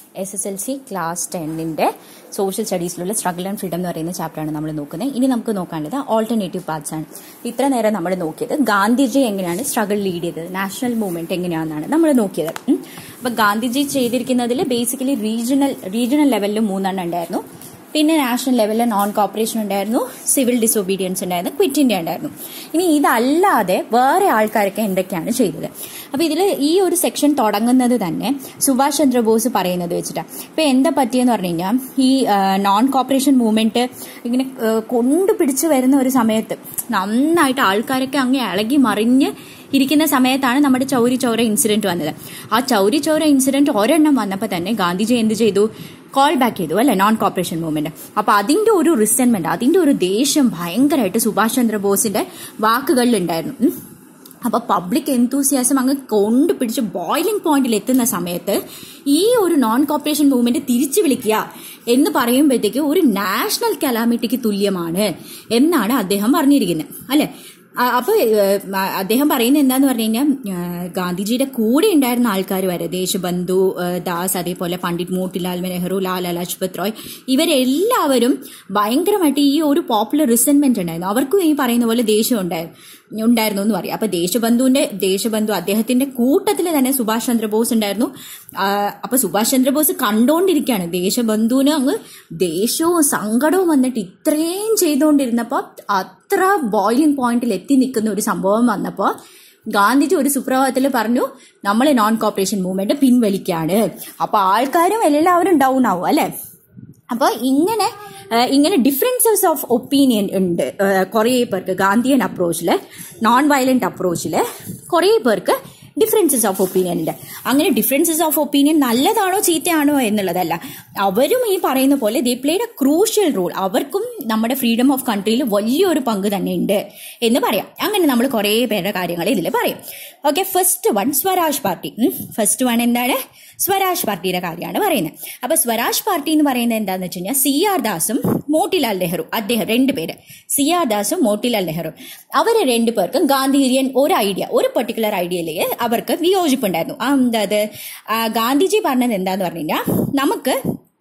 S S L C class ടെന്നിന്റെ social സ്റ്റഡീസിലുള്ള struggle and freedom എന്ന് പറയുന്ന ചാപ്റ്ററാണ് നമ്മൾ നോക്കുന്നത് ഇനി നമുക്ക് നോക്കാനുള്ളത് ഓൾട്ടർനേറ്റീവ് പാർട്സ് ആണ് ഇത്ര നേരം നമ്മൾ നോക്കിയത് ഗാന്ധിജി എങ്ങനെയാണ് സ്ട്രഗിൾ ലീഡ് ചെയ്തത് നാഷണൽ മൂവ്മെന്റ് എങ്ങനെയാണെന്നാണ് നമ്മൾ നോക്കിയത് ഉം. അപ്പൊ ഗാന്ധിജി ചെയ്തിരിക്കുന്നതിൽ ബേസിക്കലി റീജിയണൽ റീജിയണൽ ലെവലിൽ മൂന്നെണ്ണം ഉണ്ടായിരുന്നു പിന്നെ നാഷണൽ ലെവലിൽ നോൺ കോപ്പറേഷൻ ഉണ്ടായിരുന്നു സിവിൽ ഡിസൊബീഡിയൻസ് ഉണ്ടായിരുന്നു ക്വിറ്റ് ഇന്ത്യ ഉണ്ടായിരുന്നു ഇനി ഇതല്ലാതെ വേറെ ആൾക്കാരൊക്കെ എന്തൊക്കെയാണ് ചെയ്തത് അപ്പൊ ഇതിൽ ഈ ഒരു സെക്ഷൻ തുടങ്ങുന്നത് തന്നെ സുഭാഷ് ചന്ദ്രബോസ് പറയുന്നത് വെച്ചിട്ടാണ് ഇപ്പൊ എന്താ പറ്റിയെന്ന് പറഞ്ഞു കഴിഞ്ഞാൽ ഈ നോൺ കോപ്പറേഷൻ മൂവ്മെന്റ് ഇങ്ങനെ ആ, കൊണ്ടുപിടിച്ച് വരുന്ന ഒരു സമയത്ത് നന്നായിട്ട് ആൾക്കാരൊക്കെ അങ്ങ് ഇളകി മറിഞ്ഞ് ഇരിക്കുന്ന സമയത്താണ് നമ്മുടെ ചൗരി ചൗര ഇൻസിഡന്റ് വന്നത് ആ ചൗരി ചൗര ഇൻസിഡന്റ് ഒരെണ്ണം വന്നപ്പോൾ തന്നെ ഗാന്ധിജി എന്ത് ചെയ്തു കോൾ ബാക്ക് ചെയ്തു അല്ലെ നോൺ കോപ്പറേഷൻ മൂവ്മെന്റ് അപ്പൊ അതിന്റെ ഒരു റിസെന്റ്മെന്റ് അതിന്റെ ഒരു ദേഷ്യം ഭയങ്കരമായിട്ട് സുഭാഷ് ചന്ദ്രബോസിന്റെ വാക്കുകളിൽ ഉണ്ടായിരുന്നു ഉം. അപ്പൊ പബ്ലിക് എന്തൂസിയാസം അങ്ങ് കൊണ്ടുപിടിച്ച് ബോയിലിംഗ് പോയിന്റിൽ എത്തുന്ന സമയത്ത് ഈ ഒരു നോൺ കോപ്പറേഷൻ മൂവ്മെന്റ് തിരിച്ചു വിളിക്കുക എന്ന് പറയുമ്പോഴത്തേക്ക് ഒരു നാഷണൽ കലാമിറ്റിക്ക് തുല്യമാണ് എന്നാണ് അദ്ദേഹം പറഞ്ഞിരിക്കുന്നത് അല്ലെ ആ- അപ്പൊ ഏഹ്, മ- അദ്ദേഹം പറയുന്നത് എന്താന്ന് പറഞ്ഞു കഴിഞ്ഞാൽ ഏഹ്, ഗാന്ധിജിയുടെ കൂടെ ഉണ്ടായിരുന്ന ആൾക്കാർ വരെ ദേശബന്ധു ഏഹ്, ദാസ് അതേപോലെ പണ്ഡിറ്റ് മോട്ടിലാൽ നെഹ്റു ലാല ലജ്പത് റോയ് ഇവരെല്ലാവരും ഭയങ്കരമായിട്ട് ഈ ഒരു പോപ്പുലർ റിസെന്റ്മെന്റ് ഉണ്ടായിരുന്നു അവർക്കും ഈ പറയുന്ന പോലെ ദേഷ്യം ഉണ്ടായിരുന്നു ഉണ്ടായിരുന്നു എന്ന് പറയും അപ്പൊ ദേശബന്ധുവിന്റെ ദേശബന്ധു അദ്ദേഹത്തിന്റെ കൂട്ടത്തിൽ തന്നെ സുഭാഷ് ചന്ദ്രബോസ് ഉണ്ടായിരുന്നു ആ, അപ്പൊ സുഭാഷ് ചന്ദ്രബോസ് കണ്ടോണ്ടിരിക്കുകയാണ് ദേശബന്ധുവിന് അങ്ങ് ദേഷ്യവും സങ്കടവും വന്നിട്ട് ഇത്രയും ചെയ്തുകൊണ്ടിരുന്നപ്പോ അത്ര ബോയിലിംഗ് പോയിന്റിൽ എത്തി നിൽക്കുന്ന ഒരു സംഭവം വന്നപ്പോ ഗാന്ധിജി ഒരു സുപ്രഭാതത്തിൽ പറഞ്ഞു നമ്മൾ നോൺ കോപ്പറേഷൻ മൂവ്മെന്റ് പിൻവലിക്കാണ് അപ്പൊ ആൾക്കാരും എല്ലാവരും ഡൗൺ ആവും അല്ലെ അപ്പൊ ഇങ്ങനെ ആ, ഇങ്ങനെ ഡിഫറൻസസ് ഓഫ് ഒപ്പീനിയൻ ഉണ്ട് കുറേ പേർക്ക് ഗാന്ധിയൻ അപ്രോച്ചിൽ നോൺ വയലന്റ് അപ്രോച്ചിൽ കുറേ പേർക്ക് ഡിഫറൻസസ് ഓഫ് ഒപ്പീനിയൻ ഉണ്ട് അങ്ങനെ ഡിഫറൻസസ് ഓഫ് ഒപ്പീനിയൻ നല്ലതാണോ ചീത്തയാണോ എന്നുള്ളതല്ല അവരും ഈ പറയുന്ന പോലെ they played a crucial role അവർക്കും നമ്മുടെ ഫ്രീഡം ഓഫ് കൺട്രിയിൽ വലിയൊരു പങ്ക് തന്നെ ഉണ്ട് എന്ന് പറയാം അങ്ങനെ നമ്മൾ കുറേ പേരുടെ കാര്യങ്ങൾ ഇതിൽ പറയും okay first one Swaraj party first one എന്താണ് സ്വരാജ് പാർട്ടിയുടെ കാര്യമാണ് പറയുന്നത് അപ്പൊ സ്വരാജ് പാർട്ടി എന്ന് പറയുന്നത് എന്താന്ന് വെച്ച് കഴിഞ്ഞാൽ സി ആർ ദാസും മോട്ടിലാൽ നെഹ്റു അദ്ദേഹം രണ്ട് പേര് സി ആർ ദാസും മോട്ടിലാൽ നെഹ്റു അവര് രണ്ടു പേർക്കും ഗാന്ധിജിയൻ ഒരു ഐഡിയ ഒരു പെർട്ടിക്കുലർ ഐഡിയയിലേക്ക് അവർക്ക് വിയോജിപ്പുണ്ടായിരുന്നു ആ എന്താ അത് ആ, ഗാന്ധിജി പറഞ്ഞത് എന്താന്ന് പറഞ്ഞു കഴിഞ്ഞാൽ നമുക്ക്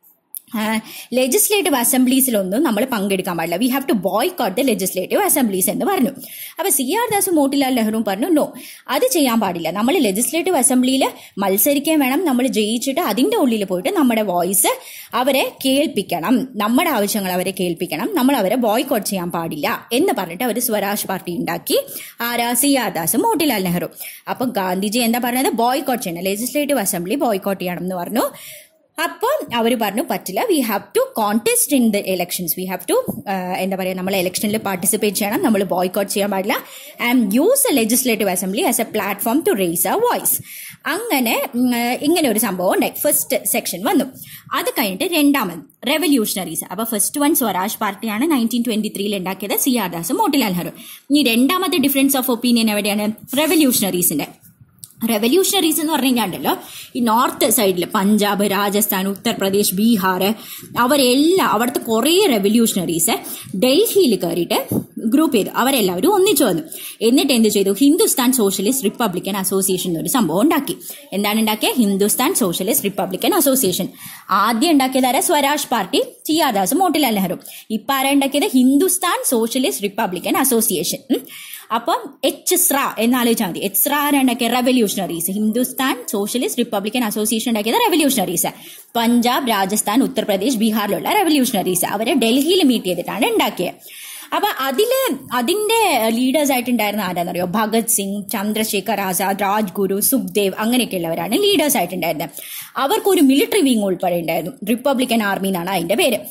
ലെജിസ്ലേറ്റീവ് അസംബ്ലീസിലൊന്നും നമ്മൾ പങ്കെടുക്കാൻ പാടില്ല we have to boycott the legislative assemblies എന്ന് പറഞ്ഞു അപ്പൊ സി ആർ ദാസും മോട്ടിലാൽ നെഹ്റുവും പറഞ്ഞു നോ അത് ചെയ്യാൻ പാടില്ല നമ്മൾ ലെജിസ്ലേറ്റീവ് അസംബ്ലിയിൽ മത്സരിക്കാൻ വേണം നമ്മൾ ജയിച്ചിട്ട് അതിന്റെ ഉള്ളിൽ പോയിട്ട് നമ്മുടെ വോയിസ് അവരെ കേൾപ്പിക്കണം നമ്മുടെ ആവശ്യങ്ങൾ അവരെ കേൾപ്പിക്കണം നമ്മൾ അവരെ ബോയ്ക്കോട്ട് ചെയ്യാൻ പാടില്ല എന്ന് പറഞ്ഞിട്ട് അവർ സ്വരാജ് പാർട്ടി ഉണ്ടാക്കി ആരാ സി ആർ ദാസും മോട്ടിലാൽ നെഹ്റു അപ്പൊ ഗാന്ധിജി എന്താ പറഞ്ഞത് ബോയ്ക്കോട്ട് ചെയ്യണം ലെജിസ്ലേറ്റീവ് അസംബ്ലി ബോയ്ക്കോട്ട് ചെയ്യണം എന്ന് പറഞ്ഞു അപ്പോൾ അവർ പറഞ്ഞു പറ്റില്ല we have to contest in the elections we have to എന്താ പറയുക നമ്മൾ ഇലക്ഷനിൽ പാർട്ടിസിപ്പേറ്റ് ചെയ്യണം നമ്മൾ ബോയ്ക്കോട്ട് ചെയ്യാൻ പാടില്ല and use a legislative assembly as a platform to raise a voice അങ്ങനെ ഉം, ഇങ്ങനെ ഒരു സംഭവം ഉണ്ടായി ഫസ്റ്റ് സെക്ഷൻ വന്നു അത് കഴിഞ്ഞിട്ട് രണ്ടാമത് റെവല്യൂഷണറീസ് അപ്പൊ ഫസ്റ്റ് വൺ സ്വരാജ് പാർട്ടിയാണ് നയൻറ്റീൻ ട്വന്റി ത്രീയിൽ ഉണ്ടാക്കിയത് സി ആർ ദാസ് മോട്ടിലാൽ നെഹ്റു ഇനി രണ്ടാമത്തെ ഡിഫറൻസ് ഓഫ് ഒപ്പീനിയൻ എവിടെയാണ് റെവല്യൂഷണറീസിന്റെ റെവല്യൂഷണറീസ് എന്ന് പറഞ്ഞു കഴിഞ്ഞാണ്ടല്ലോ ഈ നോർത്ത് സൈഡിൽ പഞ്ചാബ് രാജസ്ഥാൻ ഉത്തർപ്രദേശ് ബീഹാർ അവരെല്ലാം അവിടുത്തെ കുറേ റെവല്യൂഷണറീസ് ഡൽഹിയിൽ കയറിയിട്ട് ഗ്രൂപ്പ് ചെയ്തു അവരെല്ലാവരും ഒന്നിച്ചു വന്നു എന്നിട്ട് എന്ത് ചെയ്തു ഹിന്ദുസ്ഥാൻ സോഷ്യലിസ്റ്റ് റിപ്പബ്ലിക്കൻ അസോസിയേഷൻ എന്നൊരു സംഭവം ഉണ്ടാക്കി എന്താണ് ഉണ്ടാക്കിയത് ഹിന്ദുസ്ഥാൻ സോഷ്യലിസ്റ്റ് റിപ്പബ്ലിക്കൻ അസോസിയേഷൻ ആദ്യം ഉണ്ടാക്കിയത് ആരാ Swaraj party T R Das Motilal Nehru ഇപ്പൊ ആരാ ഉണ്ടാക്കിയത് ഹിന്ദുസ്ഥാൻ സോഷ്യലിസ്റ്റ് റിപ്പബ്ലിക്കൻ അസോസിയേഷൻ ഉം. അപ്പം എച്ച് സ്ര എന്നാലോചിച്ചാൽ മതി എച്ച് സ്ര ആരുണ്ടാക്കിയ revolutionaries Hindustan socialist republican association ഉണ്ടാക്കിയത് റെവല്യൂഷണറീസ് പഞ്ചാബ് രാജസ്ഥാൻ ഉത്തർപ്രദേശ് ബീഹാറിലുള്ള റെവല്യൂഷണറീസ് അവരെ ഡൽഹിയിൽ മീറ്റ് ചെയ്തിട്ടാണ് ഉണ്ടാക്കിയത് അപ്പൊ അതില് അതിന്റെ ലീഡേഴ്സ് ആയിട്ടുണ്ടായിരുന്ന ആരാന്നറിയോ ഭഗത് സിംഗ് ചന്ദ്രശേഖർ ആസാദ് രാജ്ഗുരു സുഖ്ദേവ് അങ്ങനെയൊക്കെയുള്ളവരാണ് ലീഡേഴ്സ് ആയിട്ടുണ്ടായിരുന്നത് അവർക്കൊരു മിലിറ്ററി വിങ് ഉൾപ്പെടെ ഉണ്ടായിരുന്നു റിപ്പബ്ലിക്കൻ ആർമി എന്നാണ് അതിന്റെ പേര്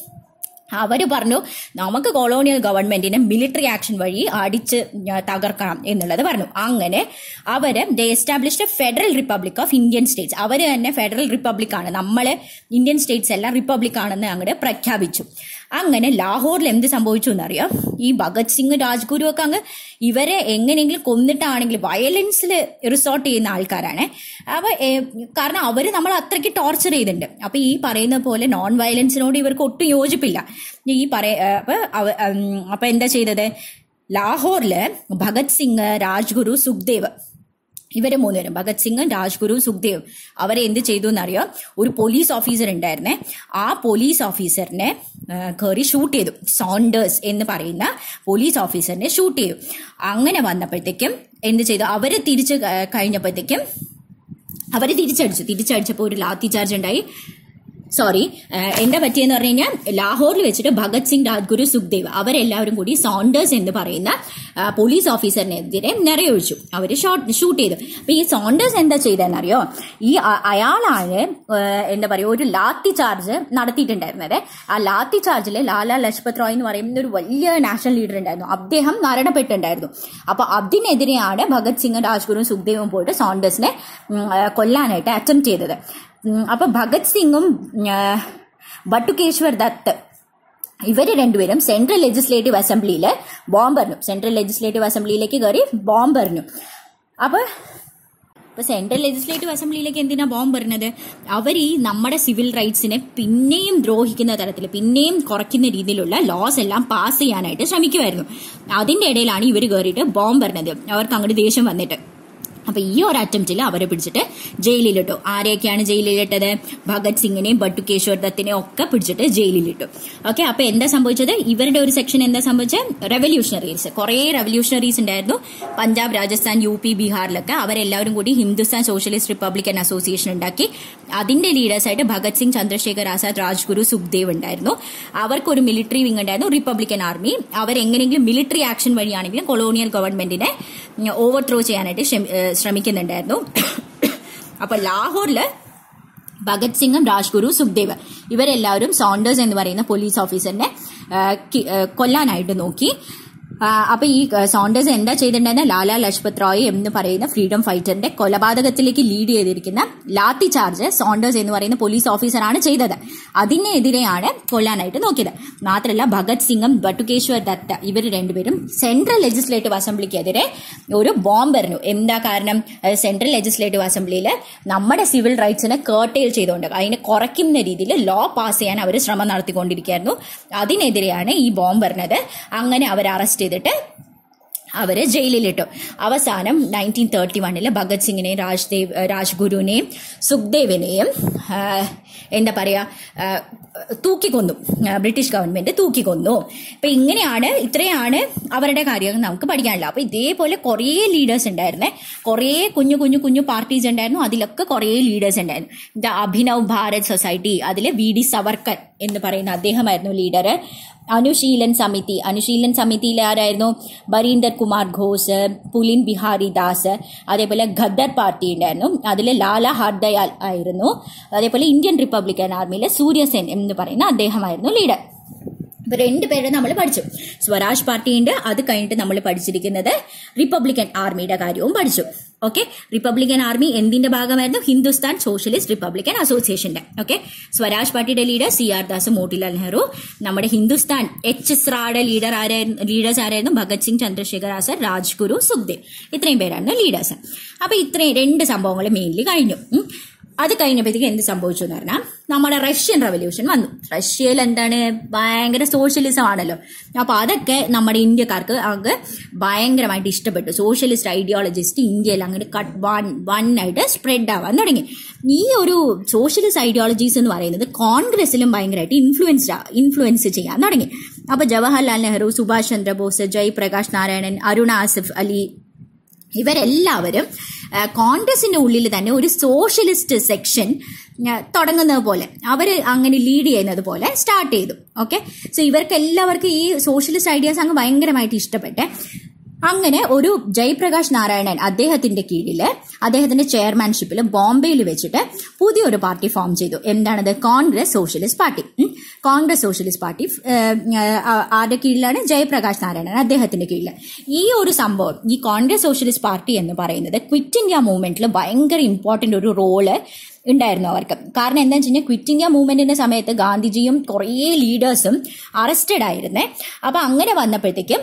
അവർ പറഞ്ഞു നമുക്ക് കൊളോണിയൽ ഗവൺമെന്റിനെ മിലിറ്ററി ആക്ഷൻ വഴി അടിച്ച് ഞ- തകർക്കണം എന്നുള്ളത് പറഞ്ഞു അങ്ങനെ അവര് the established federal republic of Indian states അവർ തന്നെ ഫെഡറൽ റിപ്പബ്ലിക് ആണ് നമ്മള് ഇന്ത്യൻ സ്റ്റേറ്റ്സ് എല്ലാം റിപ്പബ്ലിക് ആണെന്ന് അങ്ങോട്ട് പ്രഖ്യാപിച്ചു അങ്ങനെ ലാഹോറിൽ എന്ത് സംഭവിച്ചു എന്നറിയാം ഈ ഭഗത് സിംഗ് രാജ്ഗുരു ഒക്കെ അങ്ങ് ഇവരെ എങ്ങനെയെങ്കിലും കൊന്നിട്ടാണെങ്കിൽ വയലൻസിൽ റിസോർട്ട് ചെയ്യുന്ന ആൾക്കാരാണ് അപ്പൊ ഏ, കാരണം അവര് നമ്മൾ അത്രയ്ക്ക് ടോർച്ചർ ചെയ്തിട്ടുണ്ട് അപ്പൊ ഈ പറയുന്ന പോലെ നോൺ വയലൻസിനോട് ഇവർക്ക് ഒട്ടും യോജിപ്പില്ല ഈ പറയ ഏ, അപ്പൊ അവ- ഉം, അപ്പൊ എന്താ ചെയ്തത് ലാഹോറില് ഭഗത് സിംഗ് രാജ്ഗുരു സുഖ്ദേവ് ഇവര് മൂന്നുപേരും ഭഗത് സിംഗും രാജ്ഗുരു സുഖ്ദേവും അവരെ എന്ത് ചെയ്തു എന്നറിയോ ഒരു പോലീസ് ഓഫീസർ ഉണ്ടായിരുന്നേ ആ പോലീസ് ഓഫീസറിനെ കയറി ഷൂട്ട് ചെയ്തു സോണ്ടേഴ്സ് എന്ന് പറയുന്ന പോലീസ് ഓഫീസറിനെ ഷൂട്ട് ചെയ്തു അങ്ങനെ വന്നപ്പോഴത്തേക്കും എന്ത് ചെയ്തു അവര് തിരിച്ച് ക- കഴിഞ്ഞപ്പോഴത്തേക്കും അവര് തിരിച്ചടിച്ചു തിരിച്ചടിച്ചപ്പോൾ ഒരു ലാത്തി ചാർജ് ഉണ്ടായി സോറി എന്താ പറ്റിയെന്ന് പറഞ്ഞു കഴിഞ്ഞാൽ ലാഹോറിൽ വെച്ചിട്ട് ഭഗത് സിംഗ് രാജ്ഗുരു സുഖ്ദേവ് അവരെല്ലാവരും കൂടി സോണ്ടേഴ്സ് എന്ന് പറയുന്ന ആ, പോലീസ് ഓഫീസറിനെതിരെ നിറയൊഴിച്ചു അവർ ഷോട്ട് ഷൂട്ട് ചെയ്തു അപ്പൊ ഈ സോണ്ടേഴ്സ് എന്താ ചെയ്തതെന്നറിയോ ഈ അ- അയാളാണ് ആ, എന്താ പറയുക ഒരു ലാത്തി ചാർജ് നടത്തിയിട്ടുണ്ടായിരുന്നത് ആ ലാത്തി ചാർജിൽ ലാലാ ലജ്പത് റോയ് എന്ന് പറയുന്ന ഒരു വലിയ നാഷണൽ ലീഡർ ഉണ്ടായിരുന്നു അദ്ദേഹം മരണപ്പെട്ടിട്ടുണ്ടായിരുന്നു അപ്പൊ അതിനെതിരെയാണ് ഭഗത് സിംഗ് രാജ്ഗുരും സുഖ്ദേവും പോയിട്ട് സോണ്ടേഴ്സിനെ ഉം, ആ, കൊല്ലാനായിട്ട് അറ്റംപ്റ്റ് ചെയ്തത് ഉം, അപ്പൊ ഭഗത് സിംഗും ആ, ബട്ടുകേശ്വർ ദത്ത് ഇവര് രണ്ടുപേരും സെൻട്രൽ ലെജിസ്ലേറ്റീവ് അസംബ്ലിയിൽ ബോംബ് എറിഞ്ഞു സെൻട്രൽ ലെജിസ്ലേറ്റീവ് അസംബ്ലിയിലേക്ക് കയറി ബോംബ് എറിഞ്ഞു അപ്പൊ ഇപ്പൊ സെൻട്രൽ ലെജിസ്ലേറ്റീവ് അസംബ്ലിയിലേക്ക് എന്തിനാ ബോംബ് എറിഞ്ഞത് അവർ ഈ നമ്മുടെ സിവിൽ റൈറ്റ്സിനെ പിന്നെയും ദ്രോഹിക്കുന്ന തരത്തിൽ പിന്നെയും കുറയ്ക്കുന്ന രീതിയിലുള്ള ലോസ് എല്ലാം പാസ് ചെയ്യാനായിട്ട് ശ്രമിക്കുമായിരുന്നു അതിന്റെ ഇടയിലാണ് ഇവർ കയറിയിട്ട് ബോംബ് എറിഞ്ഞത് അവർക്ക് അങ്ങോട്ട് ദേഷ്യം വന്നിട്ട് അപ്പൊ ഈ ഒരു അറ്റംപ്റ്റിൽ അവരെ പിടിച്ചിട്ട് ജയിലിലിട്ടു ആരെയൊക്കെയാണ് ജയിലിലിട്ടത് ഭഗത് സിംഗിനെയും ബട്ടുകേശ്വർ ദത്തിനെയും ഒക്കെ പിടിച്ചിട്ട് ജയിലിലിട്ടു ഓക്കെ അപ്പൊ എന്താ സംഭവിച്ചത് ഇവരുടെ ഒരു സെക്ഷൻ എന്താ സംഭവിച്ചത് റെവല്യൂഷണറീസ് കുറെ റെവല്യൂഷണറീസ് ഉണ്ടായിരുന്നു പഞ്ചാബ് രാജസ്ഥാൻ യു പി ബീഹാറിലൊക്കെ അവരെല്ലാവരും കൂടി ഹിന്ദുസ്ഥാൻ സോഷ്യലിസ്റ്റ് റിപ്പബ്ലിക്കൻ അസോസിയേഷൻ ഉണ്ടാക്കി അതിന്റെ ലീഡേഴ്സായിട്ട് ഭഗത് സിംഗ് ചന്ദ്രശേഖർ ആസാദ് രാജ്ഗുരു സുഖ്ദേവ് ഉണ്ടായിരുന്നു അവർക്കൊരു മിലിറ്ററി വിങ് ഉണ്ടായിരുന്നു റിപ്പബ്ലിക്കൻ ആർമി അവരെങ്ങനെയെങ്കിലും മിലിറ്ററി ആക്ഷൻ വഴിയാണെങ്കിലും കൊളോണിയൽ ഗവൺമെന്റിനെ ഓവർത്രോ ചെയ്യാനായിട്ട് ശ്രമി- ഏഹ് ശ്രമിക്കുന്നുണ്ടായിരുന്നു അപ്പൊ ലാഹോറില് ഭഗത് സിംഗും രാജ്ഗുരു സുഖ്ദേവ് ഇവരെല്ലാവരും സോണ്ടേഴ്സ് എന്ന് പറയുന്ന പോലീസ് ഓഫീസറിനെ ആ, കി- ആ, കൊല്ലാനായിട്ട് നോക്കി ആ, അപ്പൊ ഈ ആ, സോണ്ടേഴ്സ് എന്താ ചെയ്തിട്ടുണ്ടെന്ന് ലാലാ ലജ്പത് റോയ് എന്ന് പറയുന്ന ഫ്രീഡം ഫൈറ്ററിന്റെ കൊലപാതകത്തിലേക്ക് ലീഡ് ചെയ്തിരിക്കുന്ന ലാത്തി ചാർജ് സോണ്ടേഴ്സ് എന്ന് പറയുന്ന പോലീസ് ഓഫീസറാണ് ചെയ്തത് അതിനെതിരെയാണ് കൊല്ലാനായിട്ട് നോക്കിയത് മാത്രമല്ല ഭഗത് സിംഗും ബട്ടുകേശ്വർ ദത്ത ഇവർ രണ്ടുപേരും സെൻട്രൽ ലെജിസ്ലേറ്റീവ് അസംബ്ലിക്കെതിരെ ഒരു ബോംബ് എറിഞ്ഞു എന്താ കാരണം അഹ് സെൻട്രൽ ലെജിസ്ലേറ്റീവ് അസംബ്ലിയിൽ നമ്മുടെ സിവിൽ റൈറ്റ്സിനെ കേർട്ടെയിൽ ചെയ്തുകൊണ്ട് അതിനെ കുറയ്ക്കുന്ന രീതിയിൽ ലോ പാസ് ചെയ്യാൻ അവർ ശ്രമം നടത്തിക്കൊണ്ടിരിക്കുകയായിരുന്നു അതിനെതിരെയാണ് ഈ ബോംബ് എറിഞ്ഞത് അങ്ങനെ അവർ അറസ്റ്റ് ചെയ്തിട്ട് അവരെ ജയിലിലിട്ടു അവസാനം നയൻറ്റീൻ തേർട്ടി വണ്ണില് ഭഗത് സിംഗിനെയും രാജ്ദേവ് രാജ്ഗുരുവിനെയും സുഖ്ദേവിനെയും ആ, എന്താ പറയാ ആ, തൂക്കിക്കൊന്നു ആ, ബ്രിട്ടീഷ് ഗവൺമെന്റ് തൂക്കിക്കൊന്നു അപ്പൊ ഇങ്ങനെയാണ് ഇത്രയാണ് അവരുടെ കാര്യങ്ങൾ നമുക്ക് പഠിക്കാനുള്ളത് അപ്പൊ ഇതേപോലെ കുറേ ലീഡേഴ്സ് ഉണ്ടായിരുന്നേ കുറേ കുഞ്ഞു കുഞ്ഞു കുഞ്ഞു പാർട്ടീസ് ഉണ്ടായിരുന്നു അതിലൊക്കെ കുറേ ലീഡേഴ്സ് ഉണ്ടായിരുന്നു ദ അഭിനവ് ഭാരത് സൊസൈറ്റി അതിലെ വി ഡി സവർക്കർ എന്ന് പറയുന്ന അദ്ദേഹമായിരുന്നു ലീഡർ അനുശീലൻ സമിതി അനുശീലൻ സമിതിയിൽ ആരായിരുന്നു ബരീന്ദർ കുമാർ ഘോഷ് പുലിൻ ബിഹാരി ദാസ് അതേപോലെ ഖദ്ദർ പാർട്ടി ഉണ്ടായിരുന്നു അതിൽ ലാല ഹർദയാൽ ആയിരുന്നു അതേപോലെ ഇന്ത്യൻ റിപ്പബ്ലിക്കൻ ആർമിയിലെ സൂര്യസെൻ എന്ന് പറയുന്ന അദ്ദേഹമായിരുന്നു ലീഡർ ഇപ്പൊ രണ്ടുപേരെ നമ്മൾ പഠിച്ചു സ്വരാജ് പാർട്ടിയുണ്ട് അത് കഴിഞ്ഞിട്ട് നമ്മൾ പഠിച്ചിരിക്കുന്നത് റിപ്പബ്ലിക്കൻ ആർമിയുടെ കാര്യവും പഠിച്ചു ഓക്കെ റിപ്പബ്ലിക്കൻ ആർമി എന്തിന്റെ ഭാഗമായിരുന്നു ഹിന്ദുസ്ഥാൻ സോഷ്യലിസ്റ്റ് റിപ്പബ്ലിക്കൻ അസോസിയേഷന്റെ ഓക്കെ സ്വരാജ് പാർട്ടിയുടെ leader C R Das Motilal Nehru നമ്മുടെ ഹിന്ദുസ്ഥാൻ എച്ച് എസ് റായുടെ ലീഡർ ആരായിരുന്നു ലീഡേഴ്സ് ആരായിരുന്നു ഭഗത് സിംഗ് ചന്ദ്രശേഖർ ആസാദ് രാജ്ഗുരു സുഖ്ദേവ് ഇത്രയും പേരായിരുന്നു ലീഡേഴ്സ് അപ്പൊ ഇത്രയും രണ്ട് സംഭവങ്ങൾ മെയിൻലി കഴിഞ്ഞു ഉം. അത് കഴിഞ്ഞപ്പോഴത്തേക്ക് എന്ത് സംഭവിച്ചു എന്ന് പറഞ്ഞാൽ നമ്മുടെ റഷ്യൻ റവല്യൂഷൻ വന്നു റഷ്യയിൽ എന്താണ് ഭയങ്കര സോഷ്യലിസം ആണല്ലോ അപ്പൊ അതൊക്കെ നമ്മുടെ ഇന്ത്യക്കാർക്ക് ആകെ ഭയങ്കരമായിട്ട് ഇഷ്ടപ്പെട്ടു സോഷ്യലിസ്റ്റ് ഐഡിയോളജിസ്റ്റ് ഇന്ത്യയിൽ അങ്ങനെ കട്ട് വൺ വൺ ആയിട്ട് സ്പ്രെഡ് ആവാൻ തുടങ്ങി ഈ ഒരു സോഷ്യലിസ്റ്റ് ഐഡിയോളജീസ് എന്ന് പറയുന്നത് കോൺഗ്രസിലും ഭയങ്കരമായിട്ട് ഇൻഫ്ലുവൻസ് ഇൻഫ്ലുവൻസ് ചെയ്യാൻ തുടങ്ങി അപ്പൊ ജവഹർലാൽ നെഹ്റു സുഭാഷ് ചന്ദ്രബോസ് ജയപ്രകാശ് നാരായണൻ അരുൺ ആസിഫ് അലി ഇവരെല്ലാവരും ആ, കോൺഗ്രസിന്റെ ഉള്ളിൽ തന്നെ ഒരു സോഷ്യലിസ്റ്റ് സെക്ഷൻ ആ, തുടങ്ങുന്നത് പോലെ അവർ അങ്ങനെ ലീഡ് ചെയ്യുന്നത് പോലെ സ്റ്റാർട്ട് ചെയ്തു ഓക്കെ സോ ഇവർക്ക് എല്ലാവർക്കും ഈ സോഷ്യലിസ്റ്റ് ഐഡിയാസ് അങ്ങ് ഭയങ്കരമായിട്ട് ഇഷ്ടപ്പെട്ടെ അങ്ങനെ ഒരു ജയപ്രകാശ് നാരായണൻ അദ്ദേഹത്തിന്റെ കീഴിൽ അദ്ദേഹത്തിന്റെ ചെയർമാൻഷിപ്പിൽ ബോംബെയിൽ വെച്ചിട്ട് പുതിയൊരു പാർട്ടി ഫോം ചെയ്തു എന്താണത് കോൺഗ്രസ് സോഷ്യലിസ്റ്റ് പാർട്ടി ഉം. കോൺഗ്രസ് സോഷ്യലിസ്റ്റ് പാർട്ടി ഏഹ്, ഏഹ്, ആരുടെ കീഴിലാണ് ജയപ്രകാശ് നാരായണൻ അദ്ദേഹത്തിന്റെ കീഴിൽ ഈ ഒരു സംഭവം ഈ കോൺഗ്രസ് സോഷ്യലിസ്റ്റ് പാർട്ടി എന്ന് പറയുന്നത് ക്വിറ്റ് ഇന്ത്യ മൂവ്മെന്റിൽ ഭയങ്കര ഇമ്പോർട്ടന്റ് ഒരു റോള് ഉണ്ടായിരുന്നു അവർക്ക് കാരണം എന്താ വെച്ച് കഴിഞ്ഞാൽ ക്വിറ്റ് ഇന്ത്യ മൂവ്മെന്റിന്റെ സമയത്ത് ഗാന്ധിജിയും കുറേ ലീഡേഴ്സും അറസ്റ്റഡ് ആയിരുന്നേ അപ്പൊ അങ്ങനെ വന്നപ്പോഴത്തേക്കും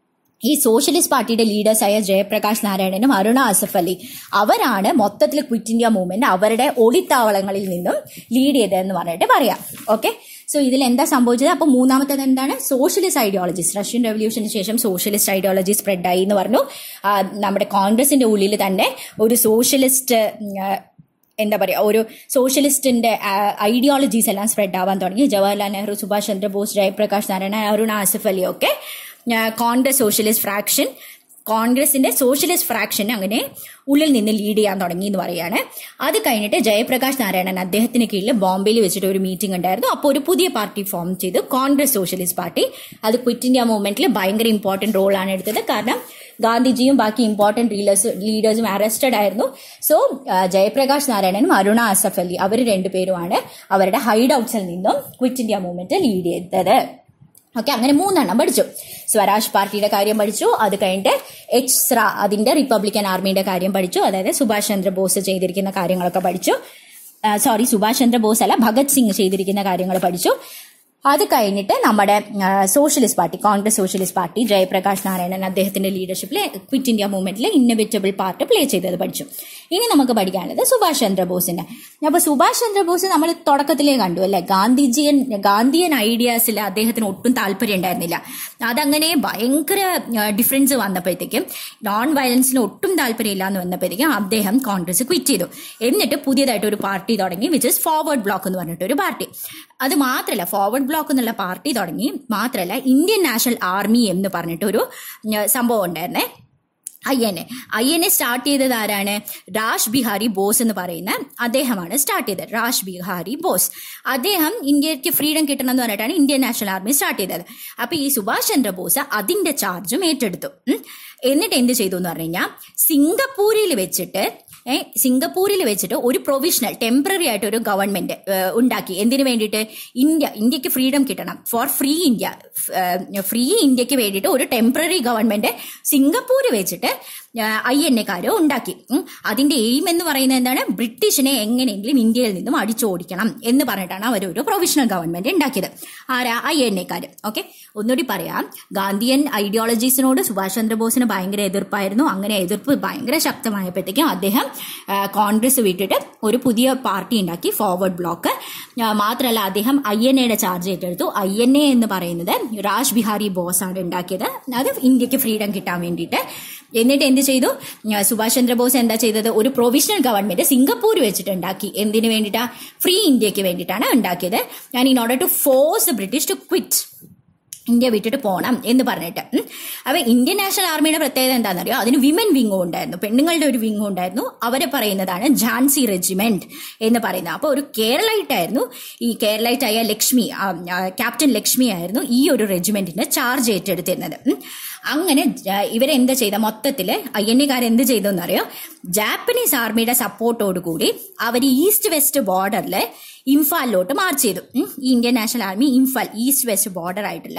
ഈ സോഷ്യലിസ്റ്റ് പാർട്ടിയുടെ ലീഡേഴ്സായ ജയപ്രകാശ് നാരായണനും അരുണ ആസഫ് അലി അവരാണ് മൊത്തത്തിൽ ക്വിറ്റ് ഇന്ത്യ മൂവ്മെന്റ് അവരുടെ ഒളിത്താവളങ്ങളിൽ നിന്നും ലീഡ് ചെയ്തതെന്ന് പറഞ്ഞിട്ട് പറയാം ഓക്കെ സോ ഇതിൽ എന്താ സംഭവിച്ചത് അപ്പോൾ മൂന്നാമത്തേത് എന്താണ് സോഷ്യലിസ്റ്റ് ഐഡിയോളജീസ് റഷ്യൻ റെവല്യൂഷന് ശേഷം സോഷ്യലിസ്റ്റ് ഐഡിയോളജി സ്പ്രെഡ് ആയി എന്ന് പറഞ്ഞു ആ, നമ്മുടെ കോൺഗ്രസിന്റെ ഉള്ളിൽ തന്നെ ഒരു സോഷ്യലിസ്റ്റ് എന്താ പറയുക ഒരു സോഷ്യലിസ്റ്റിന്റെ ഐഡിയോളജീസ് എല്ലാം സ്പ്രെഡ് ആവാൻ തുടങ്ങി ജവഹർലാൽ നെഹ്റു സുഭാഷ് ചന്ദ്രബോസ് ജയപ്രകാശ് നാരായണ അരുൺ ആസിഫ് അലി ഒക്കെ ആ, കോൺഗ്രസ് സോഷ്യലിസ്റ്റ് ഫ്രാക്ഷൻ കോൺഗ്രസിന്റെ സോഷ്യലിസ്റ്റ് ഫ്രാക്ഷൻ അങ്ങനെ ഉള്ളിൽ നിന്ന് ലീഡ് ചെയ്യാൻ തുടങ്ങി എന്ന് പറയാണ് അത് കഴിഞ്ഞിട്ട് ജയപ്രകാശ് നാരായണൻ അദ്ദേഹത്തിന് കീഴിൽ ബോംബെയിൽ വെച്ചിട്ട് ഒരു മീറ്റിംഗ് ഉണ്ടായിരുന്നു അപ്പോൾ ഒരു പുതിയ പാർട്ടി ഫോം ചെയ്തു കോൺഗ്രസ് സോഷ്യലിസ്റ്റ് പാർട്ടി അത് ക്വിറ്റ് ഇന്ത്യ മൂവ്മെന്റിൽ ഭയങ്കര ഇമ്പോർട്ടന്റ് റോളാണ് എടുത്തത് കാരണം ഗാന്ധിജിയും ബാക്കി ഇമ്പോർട്ടന്റ് ലീഡേഴ്സ് ലീഡേഴ്സും അറസ്റ്റഡ് ആയിരുന്നു സോ ജയപ്രകാശ് നാരായണനും അരുണ അസഫ് അലി അവർ രണ്ടുപേരുമാണ് അവരുടെ ഹൈഡ് ഔട്ട്സിൽ നിന്നും ക്വിറ്റ് ഇന്ത്യ മൂവ്മെന്റ് ലീഡ് ചെയ്തത് ഓക്കെ അങ്ങനെ മൂന്നെണ്ണം പഠിച്ചു സ്വരാജ് പാർട്ടിയുടെ കാര്യം പഠിച്ചു അത് കഴിഞ്ഞിട്ട് എച്ച് സ്ര അതിന്റെ റിപ്പബ്ലിക്കൻ ആർമിയുടെ കാര്യം പഠിച്ചു അതായത് സുഭാഷ് ചന്ദ്രബോസ് ചെയ്തിരിക്കുന്ന കാര്യങ്ങളൊക്കെ പഠിച്ചു സോറി സുഭാഷ് ചന്ദ്രബോസ് അല്ല ഭഗത് സിംഗ് ചെയ്തിരിക്കുന്ന കാര്യങ്ങൾ പഠിച്ചു അത് കഴിഞ്ഞിട്ട് നമ്മുടെ ആ, socialist party Congress socialist party Jayaprakash Narayanan അദ്ദേഹത്തിന്റെ ലീഡർഷിപ്പിൽ ക്വിറ്റ് ഇന്ത്യ മൂവ്മെന്റിൽ ഇന്നവേറ്റബിൾ പാർട്ട് പ്ലേ ചെയ്തത് പഠിച്ചു ഇനി നമുക്ക് പഠിക്കാനുള്ളത് സുഭാഷ് ചന്ദ്രബോസിന്റെ അപ്പൊ സുഭാഷ് ചന്ദ്രബോസ് നമ്മൾ തുടക്കത്തിലേ കണ്ടു അല്ലെ ഗാന്ധിജിയൻ ഗാന്ധിയൻ ഐഡിയാസിൽ അദ്ദേഹത്തിന് ഒട്ടും താല്പര്യം ഉണ്ടായിരുന്നില്ല അതങ്ങനെ ഭയങ്കര ഡിഫറൻസ് വന്നപ്പോഴത്തേക്കും നോൺ വയലൻസിന് ഒട്ടും താല്പര്യമില്ല എന്ന് വന്നപ്പോഴത്തേക്കും അദ്ദേഹം കോൺഗ്രസ് ക്വിറ്റ് ചെയ്തു എന്നിട്ട് പുതിയതായിട്ട് ഒരു പാർട്ടി തുടങ്ങി വിച്ച് ഇസ് ഫോർവേഡ് ബ്ലോക്ക് എന്ന് പറഞ്ഞിട്ട് ഒരു പാർട്ടി അത് മാത്രമല്ല ഫോർവേഡ് ബ്ലോക്ക് എന്നുള്ള പാർട്ടി തുടങ്ങി മാത്രമല്ല ഇന്ത്യൻ നാഷണൽ ആർമി എന്ന് പറഞ്ഞിട്ടൊരു ഉം, സംഭവം ഉണ്ടായിരുന്നേ I N A I N A start ചെയ്തത് ആരാണ് രാജ് ബിഹാരി ബോസ് എന്ന് പറയുന്ന അദ്ദേഹമാണ് സ്റ്റാർട്ട് ചെയ്തത് രാജ് ബിഹാരി ബോസ് അദ്ദേഹം ഇന്ത്യക്ക് ഫ്രീഡം കിട്ടണം എന്ന് പറഞ്ഞിട്ടാണ് ഇന്ത്യൻ നാഷണൽ ആർമി സ്റ്റാർട്ട് ചെയ്തത് അപ്പൊ ഈ സുഭാഷ് ചന്ദ്ര ബോസ് അതിന്റെ ചാർജും ഏറ്റെടുത്തു ഉം. എന്നിട്ട് എന്ത് ചെയ്തു എന്ന് പറഞ്ഞു കഴിഞ്ഞാൽ സിംഗപ്പൂരിൽ വെച്ചിട്ട് ഏ, സിംഗപ്പൂരിൽ വെച്ചിട്ട് ഒരു പ്രൊവിഷണൽ ടെമ്പററി ആയിട്ട് ഒരു ഗവൺമെന്റ് ഉണ്ടാക്കി എന്തിനു വേണ്ടിയിട്ട് ഇന്ത്യ ഇന്ത്യക്ക് ഫ്രീഡം കിട്ടണം ഫോർ ഫ്രീ ഇന്ത്യ ഫ്രീ ഇന്ത്യക്ക് വേണ്ടിയിട്ട് ഒരു ടെമ്പററി ഗവൺമെന്റ് സിംഗപ്പൂർ വെച്ചിട്ട് ഐ എൻ എക്കാരോ ഉണ്ടാക്കി ഉം. അതിന്റെ എയിം എന്ന് പറയുന്നത് എന്താണ് ബ്രിട്ടീഷിനെ എങ്ങനെയെങ്കിലും ഇന്ത്യയിൽ നിന്നും അടിച്ചോടിക്കണം എന്ന് പറഞ്ഞിട്ടാണ് അവർ ഒരു പ്രൊവിഷണൽ ഗവൺമെന്റ് ഉണ്ടാക്കിയത് ആരാ ഐ എൻ എക്കാര് ഓക്കെ ഒന്നുകൂടി പറയാം ഗാന്ധിയൻ ഐഡിയോളജീസിനോട് സുഭാഷ് ചന്ദ്രബോസിന് ഭയങ്കര എതിർപ്പായിരുന്നു അങ്ങനെ എതിർപ്പ് ഭയങ്കര ശക്തമായപ്പോഴത്തേക്കും അദ്ദേഹം ആ, കോൺഗ്രസ് വിട്ടിട്ട് ഒരു പുതിയ പാർട്ടി ഉണ്ടാക്കി ഫോർവേഡ് ബ്ലോക്ക് ആ, മാത്രമല്ല അദ്ദേഹം ഐ എൻ എയുടെ ചാർജ് ഏറ്റെടുത്തു ഐ എൻ എ എന്ന് പറയുന്നത് രാജ് ബിഹാരി ബോസ് ആണ് ഉണ്ടാക്കിയത് അത് ഇന്ത്യക്ക് ഫ്രീഡം കിട്ടാൻ വേണ്ടിയിട്ട് എന്നിട്ട് എന്ത് ചെയ്തു ആ, സുഭാഷ് ചന്ദ്രബോസ് എന്താ ചെയ്തത് ഒരു പ്രൊവിഷണൽ ഗവൺമെന്റ് സിംഗപ്പൂർ വെച്ചിട്ട് ഉണ്ടാക്കി എന്തിനു വേണ്ടിയിട്ടാ ഫ്രീ ഇന്ത്യക്ക് വേണ്ടിയിട്ടാണ് ഉണ്ടാക്കിയത് ഞാൻ in order to force the British to quit India വിട്ടിട്ട് പോകണം എന്ന് പറഞ്ഞിട്ട് ഉം. അപ്പൊ ഇന്ത്യൻ നാഷണൽ ആർമിയുടെ പ്രത്യേകത എന്താണെന്നറിയോ അതിന് വിമൻ വിങ്ങും ഉണ്ടായിരുന്നു പെണ്ണുങ്ങളുടെ ഒരു വിങ്ങും ഉണ്ടായിരുന്നു അവരെ പറയുന്നതാണ് ഝാൻസി റെജിമെന്റ് എന്ന് പറയുന്നത് അപ്പൊ ഒരു കേരളൈറ്റ് ആയിരുന്നു ഈ കേരളൈറ്റ് ആയ ലക്ഷ്മി ആ, ആ, ക്യാപ്റ്റൻ ലക്ഷ്മി ആയിരുന്നു ഈ ഒരു റെജിമെന്റിന്റെ ചാർജ് ഏറ്റെടുത്തിരുന്നത് ഉം. അങ്ങനെ ജ- ഇവരെന്ത് ചെയ്ത മൊത്തത്തില് ഐ എൻ എന്ത് ചെയ്തു എന്നറിയോ ജാപ്പനീസ് ആർമിയുടെ സപ്പോർട്ടോടുകൂടി അവർ ഈസ്റ്റ് വെസ്റ്റ് ബോർഡറിൽ ഇംഫാലിലോട്ട് മാർച്ച് ചെയ്തു ഉം. ഈ Indian national army Imphal east west border ആയിട്ടുള്ള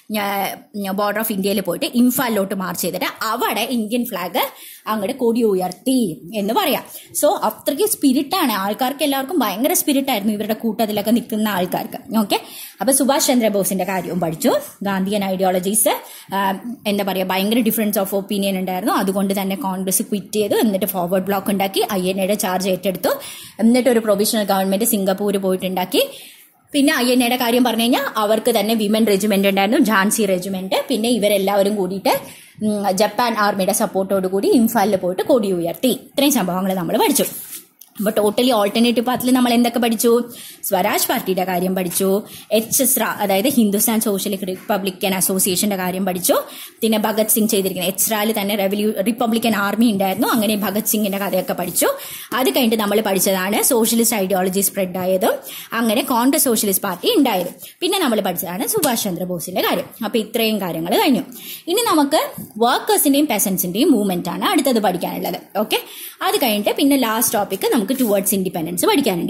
ബോർഡർ ഓഫ് ഇന്ത്യയിൽ പോയിട്ട് ഇംഫാലിലോട്ട് മാർച്ച് ചെയ്തിട്ട് അവിടെ ഇന്ത്യൻ ഫ്ലാഗ് അങ്ങോട്ട് കൊടി ഉയർത്തി എന്ന് പറയാം സോ അത്രയ്ക്ക് സ്പിരിറ്റാണ് ആൾക്കാർക്ക് എല്ലാവർക്കും ഭയങ്കര സ്പിരിറ്റ് ആയിരുന്നു ഇവരുടെ കൂട്ടത്തിലൊക്കെ നിൽക്കുന്ന ആൾക്കാർക്ക് ഓക്കെ അപ്പൊ സുഭാഷ് ചന്ദ്രബോസിന്റെ കാര്യവും പഠിച്ചു ഗാന്ധിയൻ ഐഡിയോളജീസ് എന്താ പറയാ ഭയങ്കര ഡിഫറൻസ് ഓഫ് ഒപ്പീനിയൻ ഉണ്ടായിരുന്നു അതുകൊണ്ട് തന്നെ കോൺഗ്രസ് ക്വിറ്റ് ചെയ്തു എന്നിട്ട് ഫോർവേഡ് ബ്ലോക്ക് ഉണ്ടാക്കി ഐ എൻ എയുടെ ചാർജ് ഏറ്റെടുത്തു എന്നിട്ട് ഒരു പ്രൊവിഷണൽ ഗവൺമെന്റ് സിംഗപ്പൂർ പോയിട്ടുണ്ടാക്കി പിന്നെ ഐ എൻ എയുടെ കാര്യം പറഞ്ഞു കഴിഞ്ഞാൽ അവർക്ക് തന്നെ വിമൻ റെജിമെന്റ് ഉണ്ടായിരുന്നു ഝാൻസി റെജിമെന്റ് പിന്നെ ഇവരെല്ലാവരും കൂടിയിട്ട് ഉം, ജപ്പാൻ ആർമിയുടെ സപ്പോർട്ടോട് കൂടി ഇംഫാലിൽ പോയിട്ട് കൊടി ഉയർത്തി ഇത്രയും സംഭവങ്ങൾ നമ്മൾ പഠിച്ചു അപ്പോൾ ടോട്ടലി ഓൾട്ടർനേറ്റീവ് പാത്തിൽ നമ്മൾ എന്തൊക്കെ പഠിച്ചു സ്വരാജ് പാർട്ടിയുടെ കാര്യം പഠിച്ചു എച്ച് എസ് റാ അതായത് ഹിന്ദുസ്ഥാൻ സോഷ്യലിസ്റ്റ് റിപ്പബ്ലിക്കൻ അസോസിയേഷന്റെ കാര്യം പഠിച്ചു പിന്നെ ഭഗത് സിംഗ് ചെയ്തിരിക്കുന്ന എച്ച് റാല് തന്നെ റെവല്യൂ റിപ്പബ്ലിക്കൻ ആർമി ഉണ്ടായിരുന്നു അങ്ങനെ ഭഗത് സിംഗിന്റെ കഥയൊക്കെ പഠിച്ചു അത് കഴിഞ്ഞിട്ട് നമ്മൾ പഠിച്ചതാണ് സോഷ്യലിസ്റ്റ് ഐഡിയോളജി സ്പ്രെഡ് ആയതും അങ്ങനെ കോൺഗ്രസ് സോഷ്യലിസ്റ്റ് പാർട്ടി ഉണ്ടായതും പിന്നെ നമ്മൾ പഠിച്ചതാണ് സുഭാഷ് ചന്ദ്രബോസിന്റെ കാര്യം അപ്പൊ ഇത്രയും കാര്യങ്ങൾ കഴിഞ്ഞു ഇനി നമുക്ക് വർക്കേഴ്സിന്റെയും പെസൻസിന്റെയും മൂവ്മെന്റ് ആണ് അടുത്തത് പഠിക്കാനുള്ളത് ഓക്കെ അത് കഴിഞ്ഞിട്ട് പിന്നെ ലാസ്റ്റ് ടോപ്പിക് നമുക്ക് ടുവേർഡ്സ് ഇൻഡിപെൻഡൻസ് പഠിക്കാനുണ്ട്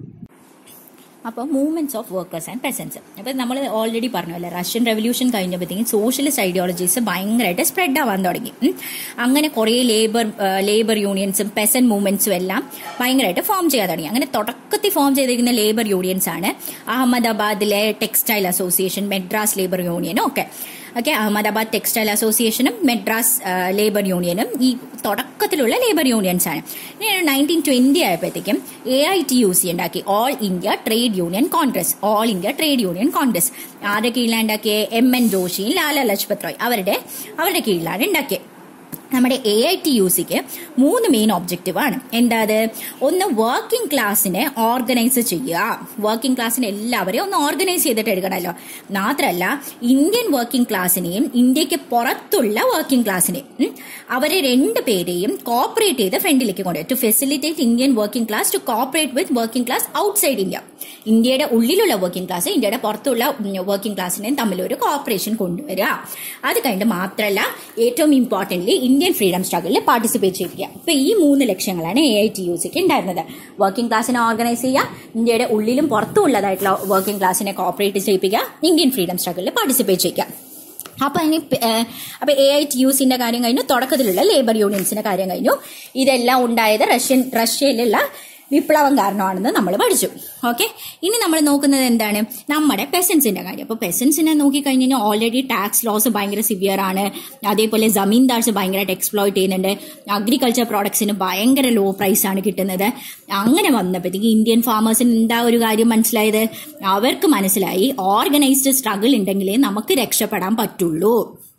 അപ്പോൾ movements of workers and peasants അപ്പോൾ നമ്മൾ ഓൾറെഡി പറഞ്ഞല്ലേ റഷ്യൻ റെവല്യൂഷൻ കഴിഞ്ഞപ്പോഴത്തേക്കും സോഷ്യലിസ്റ്റ് ഐഡിയോളജീസ് ഭയങ്കരമായിട്ട് സ്പ്രെഡ് ആവാൻ തുടങ്ങി ഉം. അങ്ങനെ കുറേ ലേബർ ലേബർ യൂണിയൻസും പെസൻ മൂവ്മെന്റ്സും എല്ലാം ഭയങ്കരമായിട്ട് ഫോം ചെയ്യാൻ തുടങ്ങി അങ്ങനെ തുടക്കത്തിൽ ഫോം ചെയ്തിരിക്കുന്ന ലേബർ യൂണിയൻസ് ആണ് അഹമ്മദാബാദിലെ ടെക്സ്റ്റൈൽ അസോസിയേഷൻ മെഡ്രാസ് ലേബർ യൂണിയനും ഒക്കെ ഓക്കെ അഹമ്മദാബാദ് ടെക്സ്റ്റൈൽ അസോസിയേഷനും മെഡ്രാസ് ലേബർ യൂണിയനും ഈ തുടക്കത്തിലുള്ള ലേബർ യൂണിയൻസ് ആണ് നയൻറ്റീൻ ട്വന്റി ആയപ്പോഴത്തേക്കും A I T U C ഉണ്ടാക്കി all India trade union Congress all India trade union Congress ആരുടെ കീഴിലാണ് ഉണ്ടാക്കിയത് എം എൻ ജോഷിയും ലാല ലജ്പത് റോയ് അവരുടെ അവരുടെ കീഴിലാണ് ഉണ്ടാക്കിയത് നമ്മുടെ എ ഐ ടി യു സിക്ക് മൂന്ന് മെയിൻ ഒബ്ജക്റ്റീവ് ആണ് എന്താ അത് ഒന്ന് വർക്കിംഗ് ക്ലാസ്സിനെ ഓർഗനൈസ് ചെയ്യുക വർക്കിംഗ് ക്ലാസ്സിനെ എല്ലാവരെയും ഒന്ന് ഓർഗനൈസ് ചെയ്തിട്ട് എടുക്കണമല്ലോ മാത്രമല്ല ഇന്ത്യൻ വർക്കിംഗ് ക്ലാസ്സിനെയും ഇന്ത്യക്ക് പുറത്തുള്ള വർക്കിംഗ് ക്ലാസ്സിനെയും അവരെ രണ്ട് പേരെയും കോപ്പറേറ്റ് ചെയ്ത് ഫ്രണ്ടിലേക്ക് കൊണ്ടുവരും to facilitate Indian working class to cooperate with working class outside India ഇന്ത്യയുടെ ഉള്ളിലുള്ള വർക്കിംഗ് ക്ലാസ് ഇന്ത്യയുടെ പുറത്തുള്ള വർക്കിംഗ് ക്ലാസ്സിനെയും തമ്മിൽ ഒരു കോപ്പറേഷൻ കൊണ്ടുവരിക അത് കഴിഞ്ഞിട്ട് മാത്രമല്ല ഏറ്റവും ഇമ്പോർട്ടൻ്റ്ലി ഇന്ത്യൻ ഫ്രീഡം സ്ട്രഗിളിൽ പാർട്ടിസിപ്പേറ്റ് ചെയ്യിപ്പിക്കുക ഇപ്പൊ ഈ മൂന്ന് ലക്ഷ്യങ്ങളാണ് എ ഐ ടി യു സിക്ക് ഉണ്ടായിരുന്നത് വർക്കിംഗ് ക്ലാസ്സിനെ ഓർഗനൈസ് ചെയ്യുക ഇന്ത്യയുടെ ഉള്ളിലും പുറത്തും ഉള്ളതായിട്ടുള്ള വർക്കിംഗ് ക്ലാസ്സിനെ കോപ്പറേറ്റ് ചെയ്യിപ്പിക്കുക ഇന്ത്യൻ ഫ്രീഡം സ്ട്രഗിളിൽ പാർട്ടിസിപ്പേറ്റ് ചെയ്യുക അപ്പൊ ഇനി അപ്പൊ എ ഐ ടി യു സിന്റെ കാര്യം കഴിഞ്ഞു തുടക്കത്തിലുള്ള ലേബർ യൂണിയൻസിന്റെ കാര്യം കഴിഞ്ഞു ഇതെല്ലാം ഉണ്ടായത് റഷ്യൻ റഷ്യയിലുള്ള വിപ്ലവം കാരണമാണെന്ന് നമ്മൾ പഠിച്ചു ഓക്കെ ഇനി നമ്മൾ നോക്കുന്നത് എന്താണ് നമ്മുടെ പെസൻസിന്റെ കാര്യം അപ്പോൾ പെസൻസിനെ നോക്കിക്കഴിഞ്ഞ് കഴിഞ്ഞാൽ ഓൾറെഡി ടാക്സ് ലോസ് ഭയങ്കര സിവിയർ ആണ് അതേപോലെ ജമീൻദാർസ് ഭയങ്കരമായിട്ട് എക്സ്പ്ലോയിറ്റ് ചെയ്യുന്നുണ്ട് അഗ്രികൾച്ചർ പ്രോഡക്ട്സിന് ഭയങ്കര ലോ പ്രൈസ് ആണ് കിട്ടുന്നത് അങ്ങനെ വന്നപ്പോഴത്തേക്ക് ഇന്ത്യൻ ഫാമേഴ്സിന് എന്താ ഒരു കാര്യം മനസ്സിലായത് അവർക്ക് മനസ്സിലായി ഓർഗനൈസ്ഡ് സ്ട്രഗിൾ ഉണ്ടെങ്കിലേ നമുക്ക് രക്ഷപ്പെടാൻ പറ്റുള്ളൂ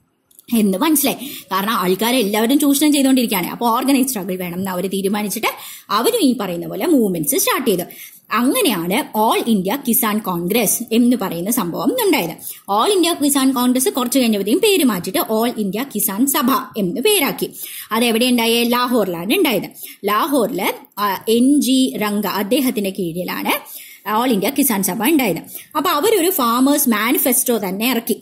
എന്ന് മനസ്സിലായി കാരണം ആൾക്കാരെ എല്ലാവരും ചൂഷണം ചെയ്തുകൊണ്ടിരിക്കുകയാണ് അപ്പോൾ ഓർഗനൈസ് സ്ട്രഗിൾ വേണം എന്ന് അവർ തീരുമാനിച്ചിട്ട് അവരും ഈ പറയുന്ന പോലെ മൂവ്മെന്റ്സ് സ്റ്റാർട്ട് ചെയ്തു അങ്ങനെയാണ് ഓൾ ഇന്ത്യ കിസാൻ കോൺഗ്രസ് എന്ന് പറയുന്ന സംഭവം ഉണ്ടായത് ഓൾ ഇന്ത്യ കിസാൻ കോൺഗ്രസ് കുറച്ച് കഴിഞ്ഞപ്പോഴത്തേക്കും പേര് മാറ്റിയിട്ട് ഓൾ ഇന്ത്യ കിസാൻ സഭ എന്ന് പേരാക്കി അത് എവിടെ ഉണ്ടായ ലാഹോറിലാണ് ഉണ്ടായത് ലാഹോറില് എൻ ജി റംഗ അദ്ദേഹത്തിന്റെ കീഴിലാണ് ഓൾ ഇന്ത്യ കിസാൻ സഭ ഉണ്ടായത് അപ്പൊ അവരൊരു ഫാമേഴ്സ് മാനിഫെസ്റ്റോ തന്നെ ഇറക്കി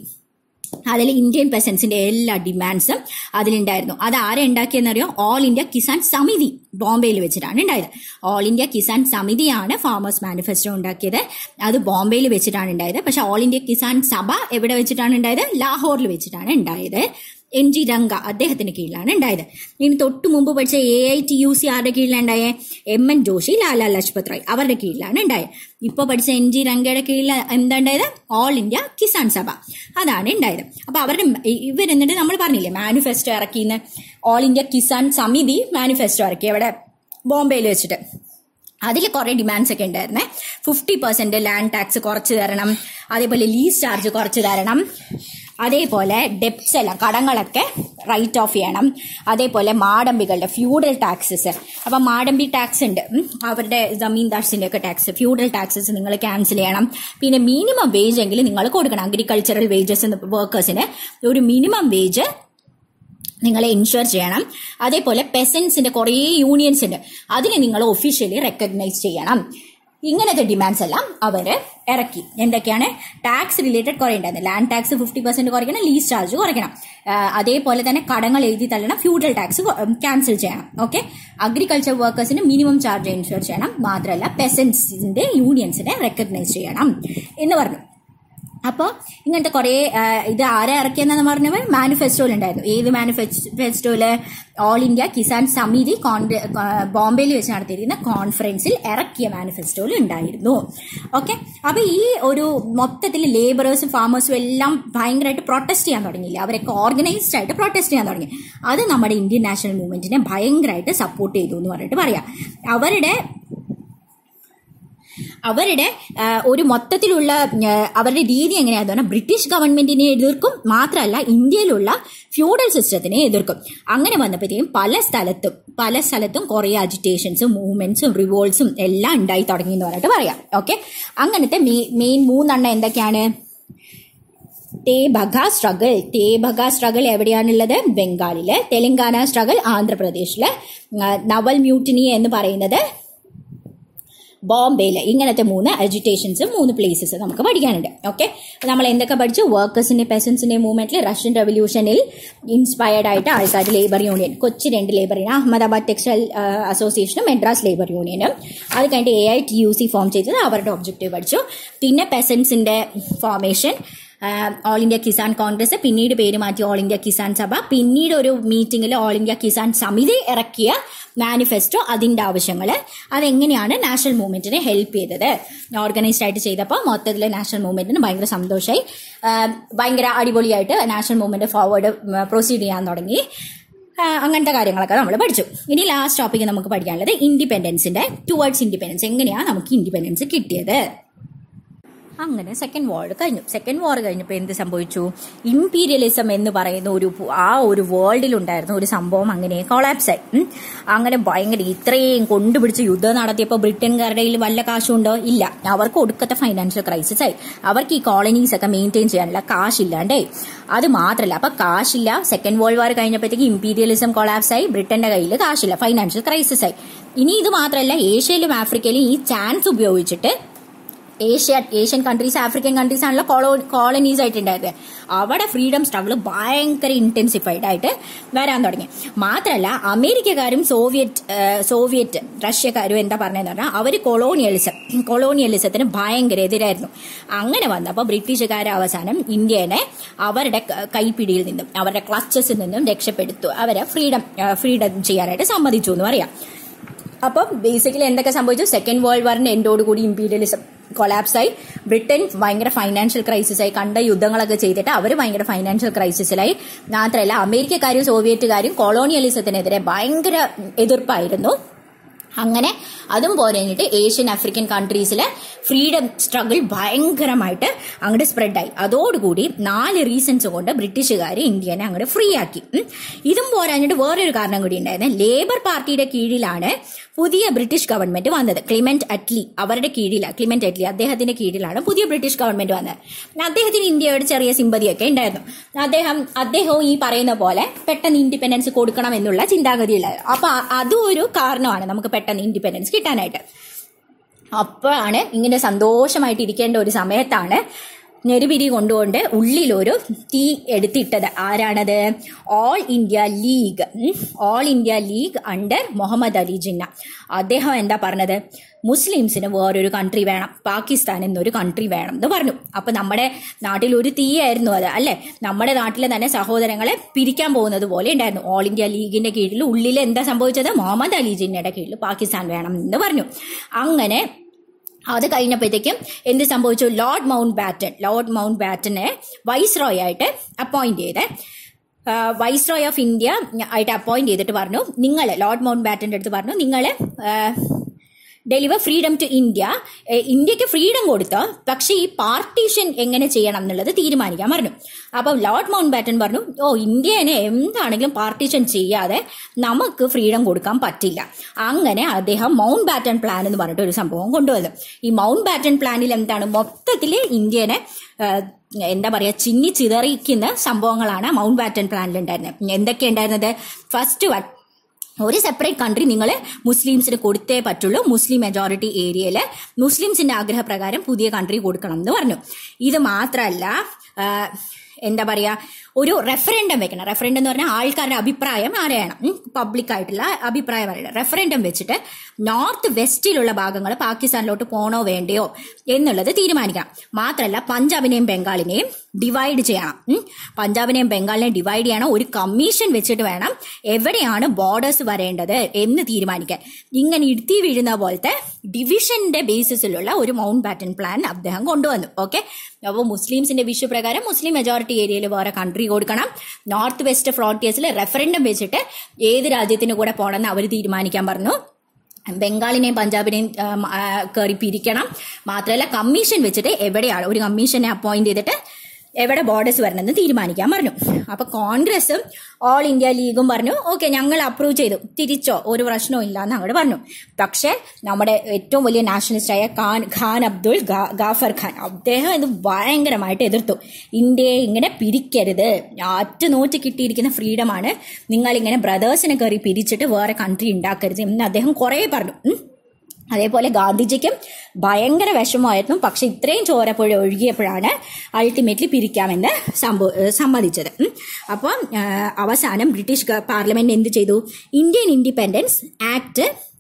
അതിൽ ഇന്ത്യൻ പെസൻസിന്റെ എല്ലാ ഡിമാൻഡ്സും അതിലുണ്ടായിരുന്നു അത് ആരെ ഉണ്ടാക്കിയെന്നറിയോ ഓൾ ഇന്ത്യ കിസാൻ സമിതി ബോംബെയിൽ വെച്ചിട്ടാണ് ഉണ്ടായത് ഓൾ ഇന്ത്യ കിസാൻ സമിതിയാണ് ഫാമേഴ്സ് മാനിഫെസ്റ്റോ ഉണ്ടാക്കിയത് അത് ബോംബെയിൽ വെച്ചിട്ടാണ് ഉണ്ടായത് പക്ഷെ ഓൾ ഇന്ത്യ കിസാൻ സഭ എവിടെ വെച്ചിട്ടാണ് ഉണ്ടായത് ലാഹോറിൽ വെച്ചിട്ടാണ് ഉണ്ടായത് എൻ ജി രംഗ അദ്ദേഹത്തിന്റെ കീഴിലാണ് ഉണ്ടായത് ഇനി തൊട്ടു മുമ്പ് പഠിച്ച A I T U C ആരുടെ കീഴിലാണ് ഉണ്ടായത് എം എൻ ജോഷി ലാല ലജ്പത് റായ് അവരുടെ കീഴിലാണ് ഉണ്ടായത് ഇപ്പൊ പഠിച്ച എൻ ജി രംഗയുടെ കീഴിൽ എന്താ ഉണ്ടായത് ഓൾ ഇന്ത്യ കിസാൻ സഭ അതാണ് ഉണ്ടായത് അപ്പൊ അവരുടെ ഇവരെന്നിട്ട് നമ്മൾ പറഞ്ഞില്ലേ മാനിഫെസ്റ്റോ ഇറക്കിന്ന് all India Kisan Samiti manifesto ഇറക്കി അവിടെ ബോംബെയിൽ വെച്ചിട്ട് അതിൽ കുറെ ഡിമാൻഡ്സ് ഒക്കെ ഉണ്ടായിരുന്നേ ഫിഫ്റ്റി പെർസെന്റ് ലാൻഡ് ടാക്സ് കുറച്ച് തരണം അതേപോലെ ലീസ് ചാർജ് കുറച്ച് തരണം അതേപോലെ ഡെപ്റ്റ്സ് എല്ലാം കടങ്ങളൊക്കെ റൈറ്റ് ഓഫ് ചെയ്യണം അതേപോലെ മാടമ്പികളുടെ ഫ്യൂഡൽ ടാക്സസ് അപ്പം മാടമ്പി ടാക്സ് ഉണ്ട് അവരുടെ ജമീൻദാർസിന്റെ ഒക്കെ ടാക്സ് ഫ്യൂഡൽ ടാക്സസ് നിങ്ങൾ ക്യാൻസൽ ചെയ്യണം പിന്നെ മിനിമം വേജ് എങ്കിലും നിങ്ങൾ കൊടുക്കണം അഗ്രികൾച്ചറൽ വേജസ് വർക്കേഴ്സിന് ഒരു മിനിമം വേജ് നിങ്ങളെ ഇൻഷുർ ചെയ്യണം അതേപോലെ പെസൻസിന്റെ കുറേ യൂണിയൻസ് ഉണ്ട് അതിനെ നിങ്ങൾ ഒഫീഷ്യലി റെക്കഗ്നൈസ് ചെയ്യണം ഇങ്ങനത്തെ ഡിമാൻഡ്സ് എല്ലാം അവര് ഇറക്കി എന്തൊക്കെയാണ് ടാക്സ് റിലേറ്റഡ് കുറെ ഉണ്ടായിരുന്നു ലാൻഡ് ടാക്സ് ഫിഫ്റ്റി പെർസെന്റ് കുറയ്ക്കണം ലീസ് ചാർജ് കുറയ്ക്കണം അതേപോലെ തന്നെ കടങ്ങൾ എഴുതി തള്ളണം ഫ്യൂഡൽ ടാക്സ് ക്യാൻസൽ ചെയ്യണം ഓക്കെ അഗ്രികൾച്ചർ വർക്കേഴ്സിന് മിനിമം ചാർജ് ഇൻഷുർ ചെയ്യണം മാത്രമല്ല പെസൻസിന്റെ യൂണിയൻസിനെ റെക്കഗ്നൈസ് ചെയ്യണം എന്ന് പറഞ്ഞു അപ്പോൾ ഇങ്ങനത്തെ കുറേ ഇത് ആരെ ഇറക്കിയെന്നാണ് പറഞ്ഞവർ മാനിഫെസ്റ്റോയിൽ ഉണ്ടായിരുന്നു ഏത് മാനിഫെസ്റ്റോയില് ഓൾ ഇന്ത്യ കിസാൻ സമിതി ബോംബെയിൽ വെച്ച് നടത്തിയിരിക്കുന്ന കോൺഫറൻസിൽ ഇറക്കിയ മാനിഫെസ്റ്റോയിൽ ഉണ്ടായിരുന്നു ഓക്കെ അപ്പൊ ഈ ഒരു മൊത്തത്തിൽ ലേബറേഴ്സും ഫാമേഴ്സും എല്ലാം ഭയങ്കരമായിട്ട് പ്രൊട്ടസ്റ്റ് ചെയ്യാൻ തുടങ്ങിയില്ല അവരൊക്കെ ഓർഗനൈസ്ഡ് ആയിട്ട് പ്രൊട്ടസ്റ്റ് ചെയ്യാൻ തുടങ്ങി അത് നമ്മുടെ ഇന്ത്യൻ നാഷണൽ മൂവ്മെന്റിനെ ഭയങ്കരമായിട്ട് സപ്പോർട്ട് ചെയ്തു എന്ന് പറഞ്ഞിട്ട് പറയാം അവരുടെ അവരുടെ ഒരു മൊത്തത്തിലുള്ള അവരുടെ രീതി എങ്ങനെയാണെന്ന് പറഞ്ഞാൽ ബ്രിട്ടീഷ് ഗവൺമെന്റിനെ എതിർക്കും മാത്രമല്ല ഇന്ത്യയിലുള്ള ഫ്യൂഡൽ സിസ്റ്റത്തിനെ എതിർക്കും അങ്ങനെ വന്നപ്പോഴത്തേക്കും പല സ്ഥലത്തും പല സ്ഥലത്തും കുറേ അജിറ്റേഷൻസും മൂവ്മെന്റ്സും റിവോൾട്സും എല്ലാം ഉണ്ടായി തുടങ്ങി എന്ന് പറഞ്ഞിട്ട് പറയാം ഓക്കെ അങ്ങനത്തെ മെയിൻ മൂന്നെണ്ണം എന്തൊക്കെയാണ് തേ Tebhaga struggle Tebhaga struggle എവിടെയാണുള്ളത് ബംഗാളില് തെലങ്കാന സ്ട്രഗിൾ ആന്ധ്രാപ്രദേശില് നവൽ മ്യൂട്ടിനി എന്ന് പറയുന്നത് ബോംബെയിൽ ഇങ്ങനത്തെ മൂന്ന് എഡ്യൂക്കേഷൻസും മൂന്ന് പ്ലേസസ് നമുക്ക് പഠിക്കാനുണ്ട് ഓക്കെ നമ്മൾ എന്തൊക്കെ പഠിച്ചു വർക്കേഴ്സിന്റെ പെസൻസിന്റെ മൂവ്മെന്റിൽ റഷ്യൻ റെവല്യൂഷനിൽ ഇൻസ്പയർഡ് ആയിട്ട് ആൾക്കാർ ലേബർ യൂണിയൻ കൊച്ചി രണ്ട് ലേബർ യൂണിയൻ അഹമ്മദാബാദ് ടെക്സ്റ്റൈൽ അസോസിയേഷനും മെഡ്രാസ് ലേബർ യൂണിയനും അത് കഴിഞ്ഞിട്ട് A I T U C form ചെയ്തത് അവരുടെ ഒബ്ജക്റ്റീവ് പഠിച്ചു പിന്നെ പെസൻസിന്റെ formation all India Kisan Congress പിന്നീട് പേര് മാറ്റി ഓൾ ഇന്ത്യ കിസാൻ സഭ പിന്നീട് ഒരു മീറ്റിംഗിൽ ഓൾ ഇന്ത്യ കിസാൻ സമിതി ഇറക്കിയ മാനിഫെസ്റ്റോ അതിന്റെ ആവശ്യങ്ങൾ അതെങ്ങനെയാണ് നാഷണൽ മൂവ്മെന്റിനെ ഹെൽപ്പ് ചെയ്തത് ഓർഗനൈസ്ഡ് ആയിട്ട് ചെയ്തപ്പോൾ മൊത്തത്തിൽ നാഷണൽ മൂവ്മെന്റിന് ഭയങ്കര സന്തോഷമായി ആ, ഭയങ്കര അടിപൊളിയായിട്ട് നാഷണൽ മൂവ്മെന്റ് ഫോർവേഡ് പ്രൊസീഡ് ചെയ്യാൻ തുടങ്ങി ആ, അങ്ങനത്തെ കാര്യങ്ങളൊക്കെ നമ്മൾ പഠിച്ചു ഇനി ലാസ്റ്റ് ടോപ്പിക്ക് നമുക്ക് പഠിക്കാനുള്ളത് ഇൻഡിപെൻഡൻസിന്റെ ടുവേർഡ്സ് ഇൻഡിപെൻഡൻസ് എങ്ങനെയാണ് നമുക്ക് ഇൻഡിപെൻഡൻസ് കിട്ടിയത് അങ്ങനെ സെക്കൻഡ് വാർ കഴിഞ്ഞു സെക്കൻഡ് വാർ കഴിഞ്ഞപ്പോൾ എന്ത് സംഭവിച്ചു ഇമ്പീരിയലിസം എന്ന് പറയുന്ന ഒരു പു- ആ ഒരു വേൾഡിലുണ്ടായിരുന്ന ഒരു സംഭവം അങ്ങനെ കൊളാപ്സ് ആയി ഉം. അങ്ങനെ ഭയങ്കര ഇത്രയും കൊണ്ടുപിടിച്ച് യുദ്ധം നടത്തിയപ്പോൾ ബ്രിട്ടൻകാരുടെ കയ്യിൽ വല്ല കാശും ഉണ്ടോ ഇല്ല അവർക്ക് ഒടുക്കത്തെ ഫൈനാൻഷ്യൽ ക്രൈസിസ് ആയി അവർക്ക് ഈ കോളനീസ് ഒക്കെ മെയിൻറ്റെയിൻ ചെയ്യാനുള്ള കാശില്ലാണ്ടേ അത് മാത്രമല്ല അപ്പൊ കാശില്ല സെക്കൻഡ് വേൾഡ് വാർ കഴിഞ്ഞപ്പോഴത്തേക്ക് ഇമ്പീരിയലിസം കൊളാപ്സ് ആയി ബ്രിട്ടന്റെ കയ്യിൽ കാശില്ല ഫൈനാൻഷ്യൽ ക്രൈസിസ് ആയി ഇനി ഇത് മാത്രമല്ല ഏഷ്യയിലും ആഫ്രിക്കയിലും ഈ ചാൻസ് ഉപയോഗിച്ചിട്ട് Asia Asian countries African countries ആണല്ലോ കോളോ കോളനീസ് ആയിട്ടുണ്ടായത് അവിടെ ഫ്രീഡം സ്ട്രഗിൾ ഭയങ്കര ഇന്റൻസിഫൈഡ് ആയിട്ട് വരാൻ തുടങ്ങി മാത്രമല്ല അമേരിക്കക്കാരും സോവിയറ്റ് ഏഹ്, സോവിയറ്റ് റഷ്യക്കാരും എന്താ പറഞ്ഞതെന്ന് പറഞ്ഞാൽ അവർ കൊളോണിയലിസം കൊളോണിയലിസത്തിന് ഭയങ്കര എതിരായിരുന്നു അങ്ങനെ വന്നപ്പോൾ ബ്രിട്ടീഷുകാർ അവസാനം ഇന്ത്യനെ അവരുടെ ക- കൈപ്പിടിയിൽ നിന്നും അവരുടെ ക്ലച്ചസിൽ നിന്നും രക്ഷപ്പെടുത്തു അവരെ ഫ്രീഡം ഫ്രീഡം ചെയ്യാനായിട്ട് സമ്മതിച്ചു എന്ന് പറയാം അപ്പം ബേസിക്കലി എന്തൊക്കെ സംഭവിച്ചു സെക്കൻഡ് വേൾഡ് വാറിന്റെ എൻഡോടുകൂടി ഇമ്പീരിയലിസം കൊളാപ്സ് ആയി ബ്രിട്ടൻ ഭയങ്കര ഫൈനാൻഷ്യൽ ക്രൈസിസ് ആയി കണ്ട യുദ്ധങ്ങളൊക്കെ ചെയ്തിട്ട് അവർ ഭയങ്കര ഫൈനാൻഷ്യൽ ക്രൈസിസിലായി മാത്രമല്ല അമേരിക്കക്കാരും സോവിയറ്റുകാരും കൊളോണിയലിസത്തിനെതിരെ ഭയങ്കര എതിർപ്പായിരുന്നു അങ്ങനെ അതും പോരാഞ്ഞിട്ട് ഏഷ്യൻ ആഫ്രിക്കൻ കൺട്രീസിലെ ഫ്രീഡം സ്ട്രഗിൾ ഭയങ്കരമായിട്ട് അങ്ങോട്ട് സ്പ്രെഡായി അതോടുകൂടി നാല് റീസൺസ് കൊണ്ട് ബ്രിട്ടീഷുകാർ ഇന്ത്യനെ അങ്ങോട്ട് ഫ്രീ ആക്കി ഉം. ഇതും പോരാഞ്ഞിട്ട് വേറൊരു കാരണം കൂടി ഉണ്ടായിരുന്നു ലേബർ പാർട്ടിയുടെ കീഴിലാണ് പുതിയ ബ്രിട്ടീഷ് ഗവൺമെന്റ് വന്നത് ക്ലിമെന്റ് അറ്റ്ലി അവരുടെ കീഴിലാണ് ക്ലിമെന്റ് അറ്റ്ലി അദ്ദേഹത്തിന്റെ കീഴിലാണ് പുതിയ ബ്രിട്ടീഷ് ഗവൺമെന്റ് വന്നത് അദ്ദേഹത്തിന് ഇന്ത്യയോട് ചെറിയ സിമ്പതിയൊക്കെ ഉണ്ടായിരുന്നു അദ്ദേഹം അദ്ദേഹവും ഈ പറയുന്ന പോലെ പെട്ടെന്ന് ഇൻഡിപെൻഡൻസ് കൊടുക്കണം എന്നുള്ള ചിന്താഗതിയിലായിരുന്നു അപ്പൊ അ- അതും ഒരു കാരണമാണ് നമുക്ക് പെട്ടെന്ന് ഇൻഡിപെൻഡൻസ് കിട്ടാനായിട്ട് അപ്പോഴാണ് ഇങ്ങനെ സന്തോഷമായിട്ട് ഇരിക്കേണ്ട ഒരു സമയത്താണ് നെരുപിരി കൊണ്ടുകൊണ്ട് ഉള്ളിലൊരു തീ എടുത്തിട്ടത് ആരാണത് ഓൾ ഇന്ത്യ ലീഗ് ഉം, all India league under Muhammad Ali Jinnah അദ്ദേഹം എന്താ പറഞ്ഞത് മുസ്ലിംസിന് വേറൊരു കൺട്രി വേണം പാകിസ്ഥാൻ എന്നൊരു കൺട്രി വേണം എന്ന് പറഞ്ഞു അപ്പൊ നമ്മുടെ നാട്ടിൽ ഒരു തീയായിരുന്നു അത് അല്ലെ നമ്മുടെ നാട്ടിലെ തന്നെ സഹോദരങ്ങളെ പിരിക്കാൻ പോകുന്നത് പോലെ ഉണ്ടായിരുന്നു ഓൾ ഇന്ത്യ ലീഗിന്റെ കീഴിൽ ഉള്ളിൽ എന്താ സംഭവിച്ചത് മുഹമ്മദ് അലി ജിന്നയുടെ കീഴിൽ പാകിസ്ഥാൻ വേണം എന്ന് പറഞ്ഞു അങ്ങനെ അത് കഴിഞ്ഞപ്പോഴത്തേക്കും എന്ത് സംഭവിച്ചു ലോർഡ് മൗണ്ട് ബാറ്റൺ ലോർഡ് മൗണ്ട് ബാറ്റനെ വൈസ്രോയ് ആയിട്ട് അപ്പോയിന്റ് ചെയ്ത് വൈസ്രോയ് ഓഫ് ഇന്ത്യ ആയിട്ട് അപ്പോയിന്റ് ചെയ്തിട്ട് പറഞ്ഞു നിങ്ങൾ ലോർഡ് മൗണ്ട് ബാറ്റന്റെ അടുത്ത് പറഞ്ഞു നിങ്ങൾ ഡെലിവർ ഫ്രീഡം ടു ഇന്ത്യ ഏഹ് ഇന്ത്യക്ക് ഫ്രീഡം കൊടുത്തോ പക്ഷെ ഈ പാർട്ടീഷൻ എങ്ങനെ ചെയ്യണം എന്നുള്ളത് തീരുമാനിക്കാൻ പറഞ്ഞു അപ്പം ലോർഡ് മൗണ്ട് ബാറ്റൻ പറഞ്ഞു ഓ ഇന്ത്യനെ എന്താണെങ്കിലും പാർട്ടീഷൻ ചെയ്യാതെ നമുക്ക് ഫ്രീഡം കൊടുക്കാൻ പറ്റില്ല അങ്ങനെ അദ്ദേഹം മൗണ്ട് ബാറ്റൺ പ്ലാൻ എന്ന് പറഞ്ഞിട്ട് ഒരു സംഭവം കൊണ്ടുവന്നു ഈ മൗണ്ട് ബാറ്റൺ പ്ലാനിൽ എന്താണ് മൊത്തത്തിൽ ഇന്ത്യനെ ഏഹ്, എന്താ പറയാ ചിന്നി ചിതറിക്കുന്ന സംഭവങ്ങളാണ് മൗണ്ട് ബാറ്റൺ പ്ലാനിൽ ഉണ്ടായിരുന്നത് എന്തൊക്കെ ഉണ്ടായിരുന്നത് ഫസ്റ്റ് വൺ ഒരു സെപ്പറേറ്റ് കൺട്രി നിങ്ങൾ മുസ്ലിംസിന് കൊടുത്തേ പറ്റുള്ളൂ മുസ്ലിം മെജോറിറ്റി ഏരിയയിൽ മുസ്ലിംസിന്റെ ആഗ്രഹപ്രകാരം പുതിയ കൺട്രി കൊടുക്കണം എന്ന് പറഞ്ഞു ഇത് മാത്രമല്ല ആ, എന്താ പറയാ ഒരു റെഫറൻഡം വെക്കണം റെഫറൻഡം എന്ന് പറഞ്ഞാൽ ആൾക്കാരുടെ അഭിപ്രായം അറിയണം പബ്ലിക് ആയിട്ടുള്ള അഭിപ്രായം അറിയണം റെഫറൻഡം വെച്ചിട്ട് നോർത്ത് വെസ്റ്റിലുള്ള ഭാഗങ്ങൾ പാകിസ്ഥാനിലോട്ട് പോണോ വേണ്ടയോ എന്നുള്ളത് തീരുമാനിക്കണം മാത്രമല്ല പഞ്ചാബിനെയും ബംഗാളിനെയും ഡിവൈഡ് ചെയ്യണം ഉം. പഞ്ചാബിനെയും ബംഗാളിനെയും ഡിവൈഡ് ചെയ്യണം ഒരു കമ്മീഷൻ വെച്ചിട്ട് വേണം എവിടെയാണ് ബോർഡേഴ്സ് വരേണ്ടത് എന്ന് തീരുമാനിക്കാൻ ഇങ്ങനെ ഇടുത്തി വീഴുന്ന പോലത്തെ ഡിവിഷന്റെ ബേസിസിലുള്ള ഒരു മൗണ്ട് ബാറ്റൺ പ്ലാൻ അദ്ദേഹം കൊണ്ടുവന്നു ഓക്കെ അപ്പോൾ മുസ്ലിംസിന്റെ വിഷു പ്രകാരം മുസ്ലിം മെജോറിറ്റി ഏരിയയിൽ വേറെ കൺട്രി കൊടുക്കണം നോർത്ത് വെസ്റ്റ് ഫ്രോണ്ടിയേഴ്സിൽ റെഫറൻഡം വെച്ചിട്ട് ഏത് രാജ്യത്തിന് കൂടെ പോകണമെന്ന് അവർ തീരുമാനിക്കാൻ പറഞ്ഞു ബംഗാളിനെയും പഞ്ചാബിനെയും കയറി പിരിക്കണം മാത്രമല്ല കമ്മീഷൻ വെച്ചിട്ട് എവിടെയാണ് ഒരു കമ്മീഷനെ അപ്പോയിന്റ് ചെയ്തിട്ട് എവിടെ ബോർഡേഴ്സ് വരണമെന്ന് തീരുമാനിക്കാൻ പറഞ്ഞു അപ്പൊ കോൺഗ്രസും ഓൾ ഇന്ത്യ ലീഗും പറഞ്ഞു ഓക്കെ ഞങ്ങൾ അപ്രൂവ് ചെയ്തു തിരിച്ചോ ഒരു പ്രശ്നവും ഇല്ല എന്ന് അങ്ങോട്ട് പറഞ്ഞു പക്ഷേ നമ്മുടെ ഏറ്റവും വലിയ നാഷണലിസ്റ്റായ ഖാൻ ഖാൻ അബ്ദുൾ ഗാ- ഗാഫർ ഖാൻ അദ്ദേഹം ഇത് ഭയങ്കരമായിട്ട് എതിർത്തു ഇന്ത്യയെ ഇങ്ങനെ പിരിക്കരുത് അറ്റുനോറ്റ് കിട്ടിയിരിക്കുന്ന ഫ്രീഡമാണ് നിങ്ങൾ ഇങ്ങനെ ബ്രദേഴ്സിനെ കയറി പിരിച്ചിട്ട് വേറെ കൺട്രി ഉണ്ടാക്കരുത് എന്ന് അദ്ദേഹം കുറേ പറഞ്ഞു ഉം. അതേപോലെ ഗാന്ധിജിക്കും ഭയങ്കര വിഷമമായിരുന്നു പക്ഷെ ഇത്രയും ചോരപ്പുഴ ഒഴുകിയപ്പോഴാണ് അൾട്ടിമേറ്റ്ലി പിരിക്കാമെന്ന് സംഭവ ഏഹ് സമ്മതിച്ചത് ഉം. അപ്പം ഏഹ് അവസാനം ബ്രിട്ടീഷ് ഗ- പാർലമെന്റ് എന്ത് ചെയ്തു ഇന്ത്യൻ ഇൻഡിപെൻഡൻസ് ആക്ട്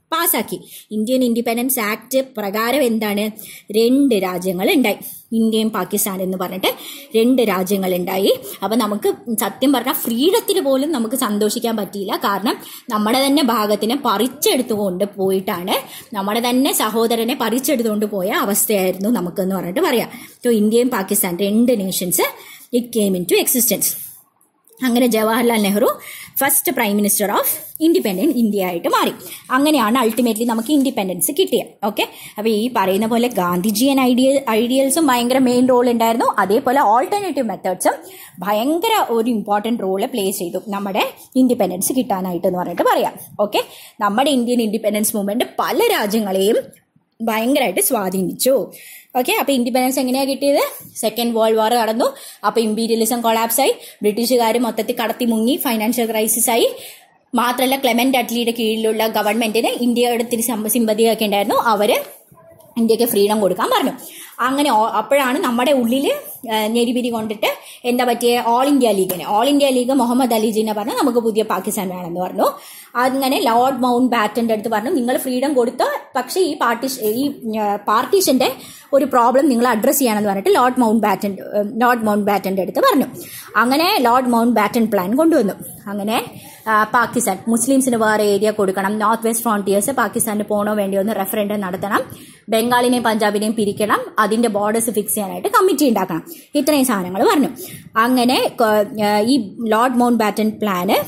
പാസാക്കി ഇന്ത്യൻ ഇൻഡിപെൻഡൻസ് ആക്ട് പ്രകാരം എന്താണ് രണ്ട് രാജ്യങ്ങൾ ഉണ്ടായി ഇന്ത്യയും പാകിസ്ഥാൻ എന്ന് പറഞ്ഞിട്ട് രണ്ട് രാജ്യങ്ങൾ ഉണ്ടായി അപ്പൊ നമുക്ക് സത്യം പറഞ്ഞാൽ ഫ്രീഡത്തിൽ പോലും നമുക്ക് സന്തോഷിക്കാൻ പറ്റിയില്ല കാരണം നമ്മുടെ തന്നെ ഭാഗത്തിനെ പറിച്ചെടുത്തുകൊണ്ട് പോയിട്ടാണ് നമ്മുടെ തന്നെ സഹോദരനെ പറിച്ചെടുത്തുകൊണ്ട് പോയ അവസ്ഥയായിരുന്നു നമുക്കെന്ന് പറഞ്ഞിട്ട് പറയാം സോ ഇന്ത്യയും പാകിസ്ഥാൻ രണ്ട് nations it came in to existence അങ്ങനെ Jawaharlal Nehru first prime minister of independent India ആയിട്ട് മാറി അങ്ങനെയാണ് അൾട്ടിമേറ്റ്ലി നമുക്ക് ഇൻഡിപെൻഡൻസ് കിട്ടിയത് ഓക്കെ അപ്പൊ ഈ പറയുന്ന പോലെ ഗാന്ധിജിയൻ ഐഡിയ ഐഡിയൽസും ഭയങ്കര മെയിൻ റോൾ ഉണ്ടായിരുന്നു അതേപോലെ ഓൾട്ടർനേറ്റീവ് മെത്തേഡ്സും ഭയങ്കര ഒരു ഇമ്പോർട്ടന്റ് റോള് പ്ലേ ചെയ്തു നമ്മുടെ ഇൻഡിപെൻഡൻസ് കിട്ടാനായിട്ട് എന്ന് പറഞ്ഞിട്ട് പറയാം ഓക്കെ നമ്മുടെ ഇന്ത്യൻ ഇൻഡിപെൻഡൻസ് മൂവ്മെന്റ് പല രാജ്യങ്ങളെയും ഭയങ്കരമായിട്ട് സ്വാധീനിച്ചു ഓക്കെ അപ്പൊ ഇൻഡിപെൻഡൻസ് എങ്ങനെയാ കിട്ടിയത് സെക്കൻഡ് വേൾഡ് വാർ നടന്നു അപ്പൊ ഇമ്പീരിയലിസം കൊളാപ്സ് ആയി ബ്രിട്ടീഷുകാർ മൊത്തത്തിൽ കടത്തി മുങ്ങി ഫൈനാൻഷ്യൽ ക്രൈസിസ് ആയി മാത്രമല്ല ക്ലെമന്റ് അറ്റ്ലിയുടെ കീഴിലുള്ള ഗവൺമെന്റിന് ഇന്ത്യയുടെ ഇത്തിരി സിമ്പതിയൊക്കെ ഉണ്ടായിരുന്നു അവര് ഇന്ത്യക്ക് ഫ്രീഡം കൊടുക്കാൻ പറഞ്ഞു അങ്ങനെ ഓ- അപ്പോഴാണ് നമ്മുടെ ഉള്ളിൽ ഞെരിപിരി കൊണ്ടിട്ട് എന്താ പറ്റിയ ഓൾ ഇന്ത്യ ലീഗിന് all India league Muhammad Ali ജിന്നെ പറഞ്ഞു നമുക്ക് പുതിയ പാകിസ്ഥാൻ വേണമെന്ന് പറഞ്ഞു അങ്ങനെ ലോർഡ് മൗണ്ട് ബാറ്റന്റെ അടുത്ത് പറഞ്ഞു നിങ്ങൾ ഫ്രീഡം കൊടുത്തോ പക്ഷേ ഈ പാർട്ടി ഈ പാർട്ടീഷന്റെ ഒരു പ്രോബ്ലം നിങ്ങൾ അഡ്രസ് ചെയ്യണമെന്ന് പറഞ്ഞിട്ട് ലോർഡ് മൗണ്ട് ബാറ്റൻ ലോർഡ് മൗണ്ട് ബാറ്റന്റെ അടുത്ത് പറഞ്ഞു അങ്ങനെ ലോർഡ് മൗണ്ട് ബാറ്റൻ പ്ലാൻ കൊണ്ടുവന്നു അങ്ങനെ ആ, പാകിസ്ഥാൻ മുസ്ലിംസിന് വേറെ ഏരിയ കൊടുക്കണം നോർത്ത് വെസ്റ്റ് ഫ്രോണ്ടിയേഴ്സ് പാകിസ്ഥാനിന് പോകണോ വേണ്ടിയോ എന്ന് റെഫറൻഡം നടത്തണം ബംഗാളിനെയും പഞ്ചാബിനെയും പിരിക്കണം അതിന്റെ ബോർഡേഴ്സ് ഫിക്സ് ചെയ്യാനായിട്ട് കമ്മിറ്റി ഉണ്ടാക്കണം ഇത്രയും സാധനങ്ങൾ പറഞ്ഞു അങ്ങനെ കൊ- ആ, ഈ ലോർഡ് മൗണ്ട് ബാറ്റൻ പ്ലാന്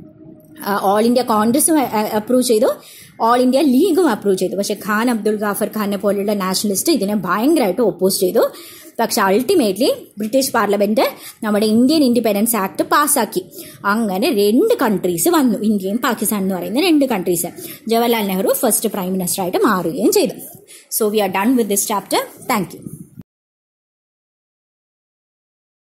ഓൾ ഇന്ത്യ കോൺഗ്രസും അപ്രൂവ് ചെയ്തു ഓൾ ഇന്ത്യ ലീഗും അപ്രൂവ് ചെയ്തു പക്ഷെ ഖാൻ അബ്ദുൾ ഗാഫർ ഖാനെ പോലെയുള്ള നാഷണലിസ്റ്റ് ഇതിനെ ഭയങ്കരമായിട്ട് ഒപ്പോസ് ചെയ്തു പക്ഷെ അൾട്ടിമേറ്റ്ലി ബ്രിട്ടീഷ് പാർലമെന്റ് നമ്മുടെ ഇന്ത്യൻ ഇൻഡിപെൻഡൻസ് ആക്ട് പാസ്സാക്കി അങ്ങനെ രണ്ട് കൺട്രീസ് വന്നു ഇന്ത്യയും പാകിസ്ഥാൻ എന്ന് പറയുന്ന രണ്ട് countries Jawaharlal Nehru first prime minister ആയിട്ട് മാറുകയും ചെയ്തു so we are done with this chapter thank U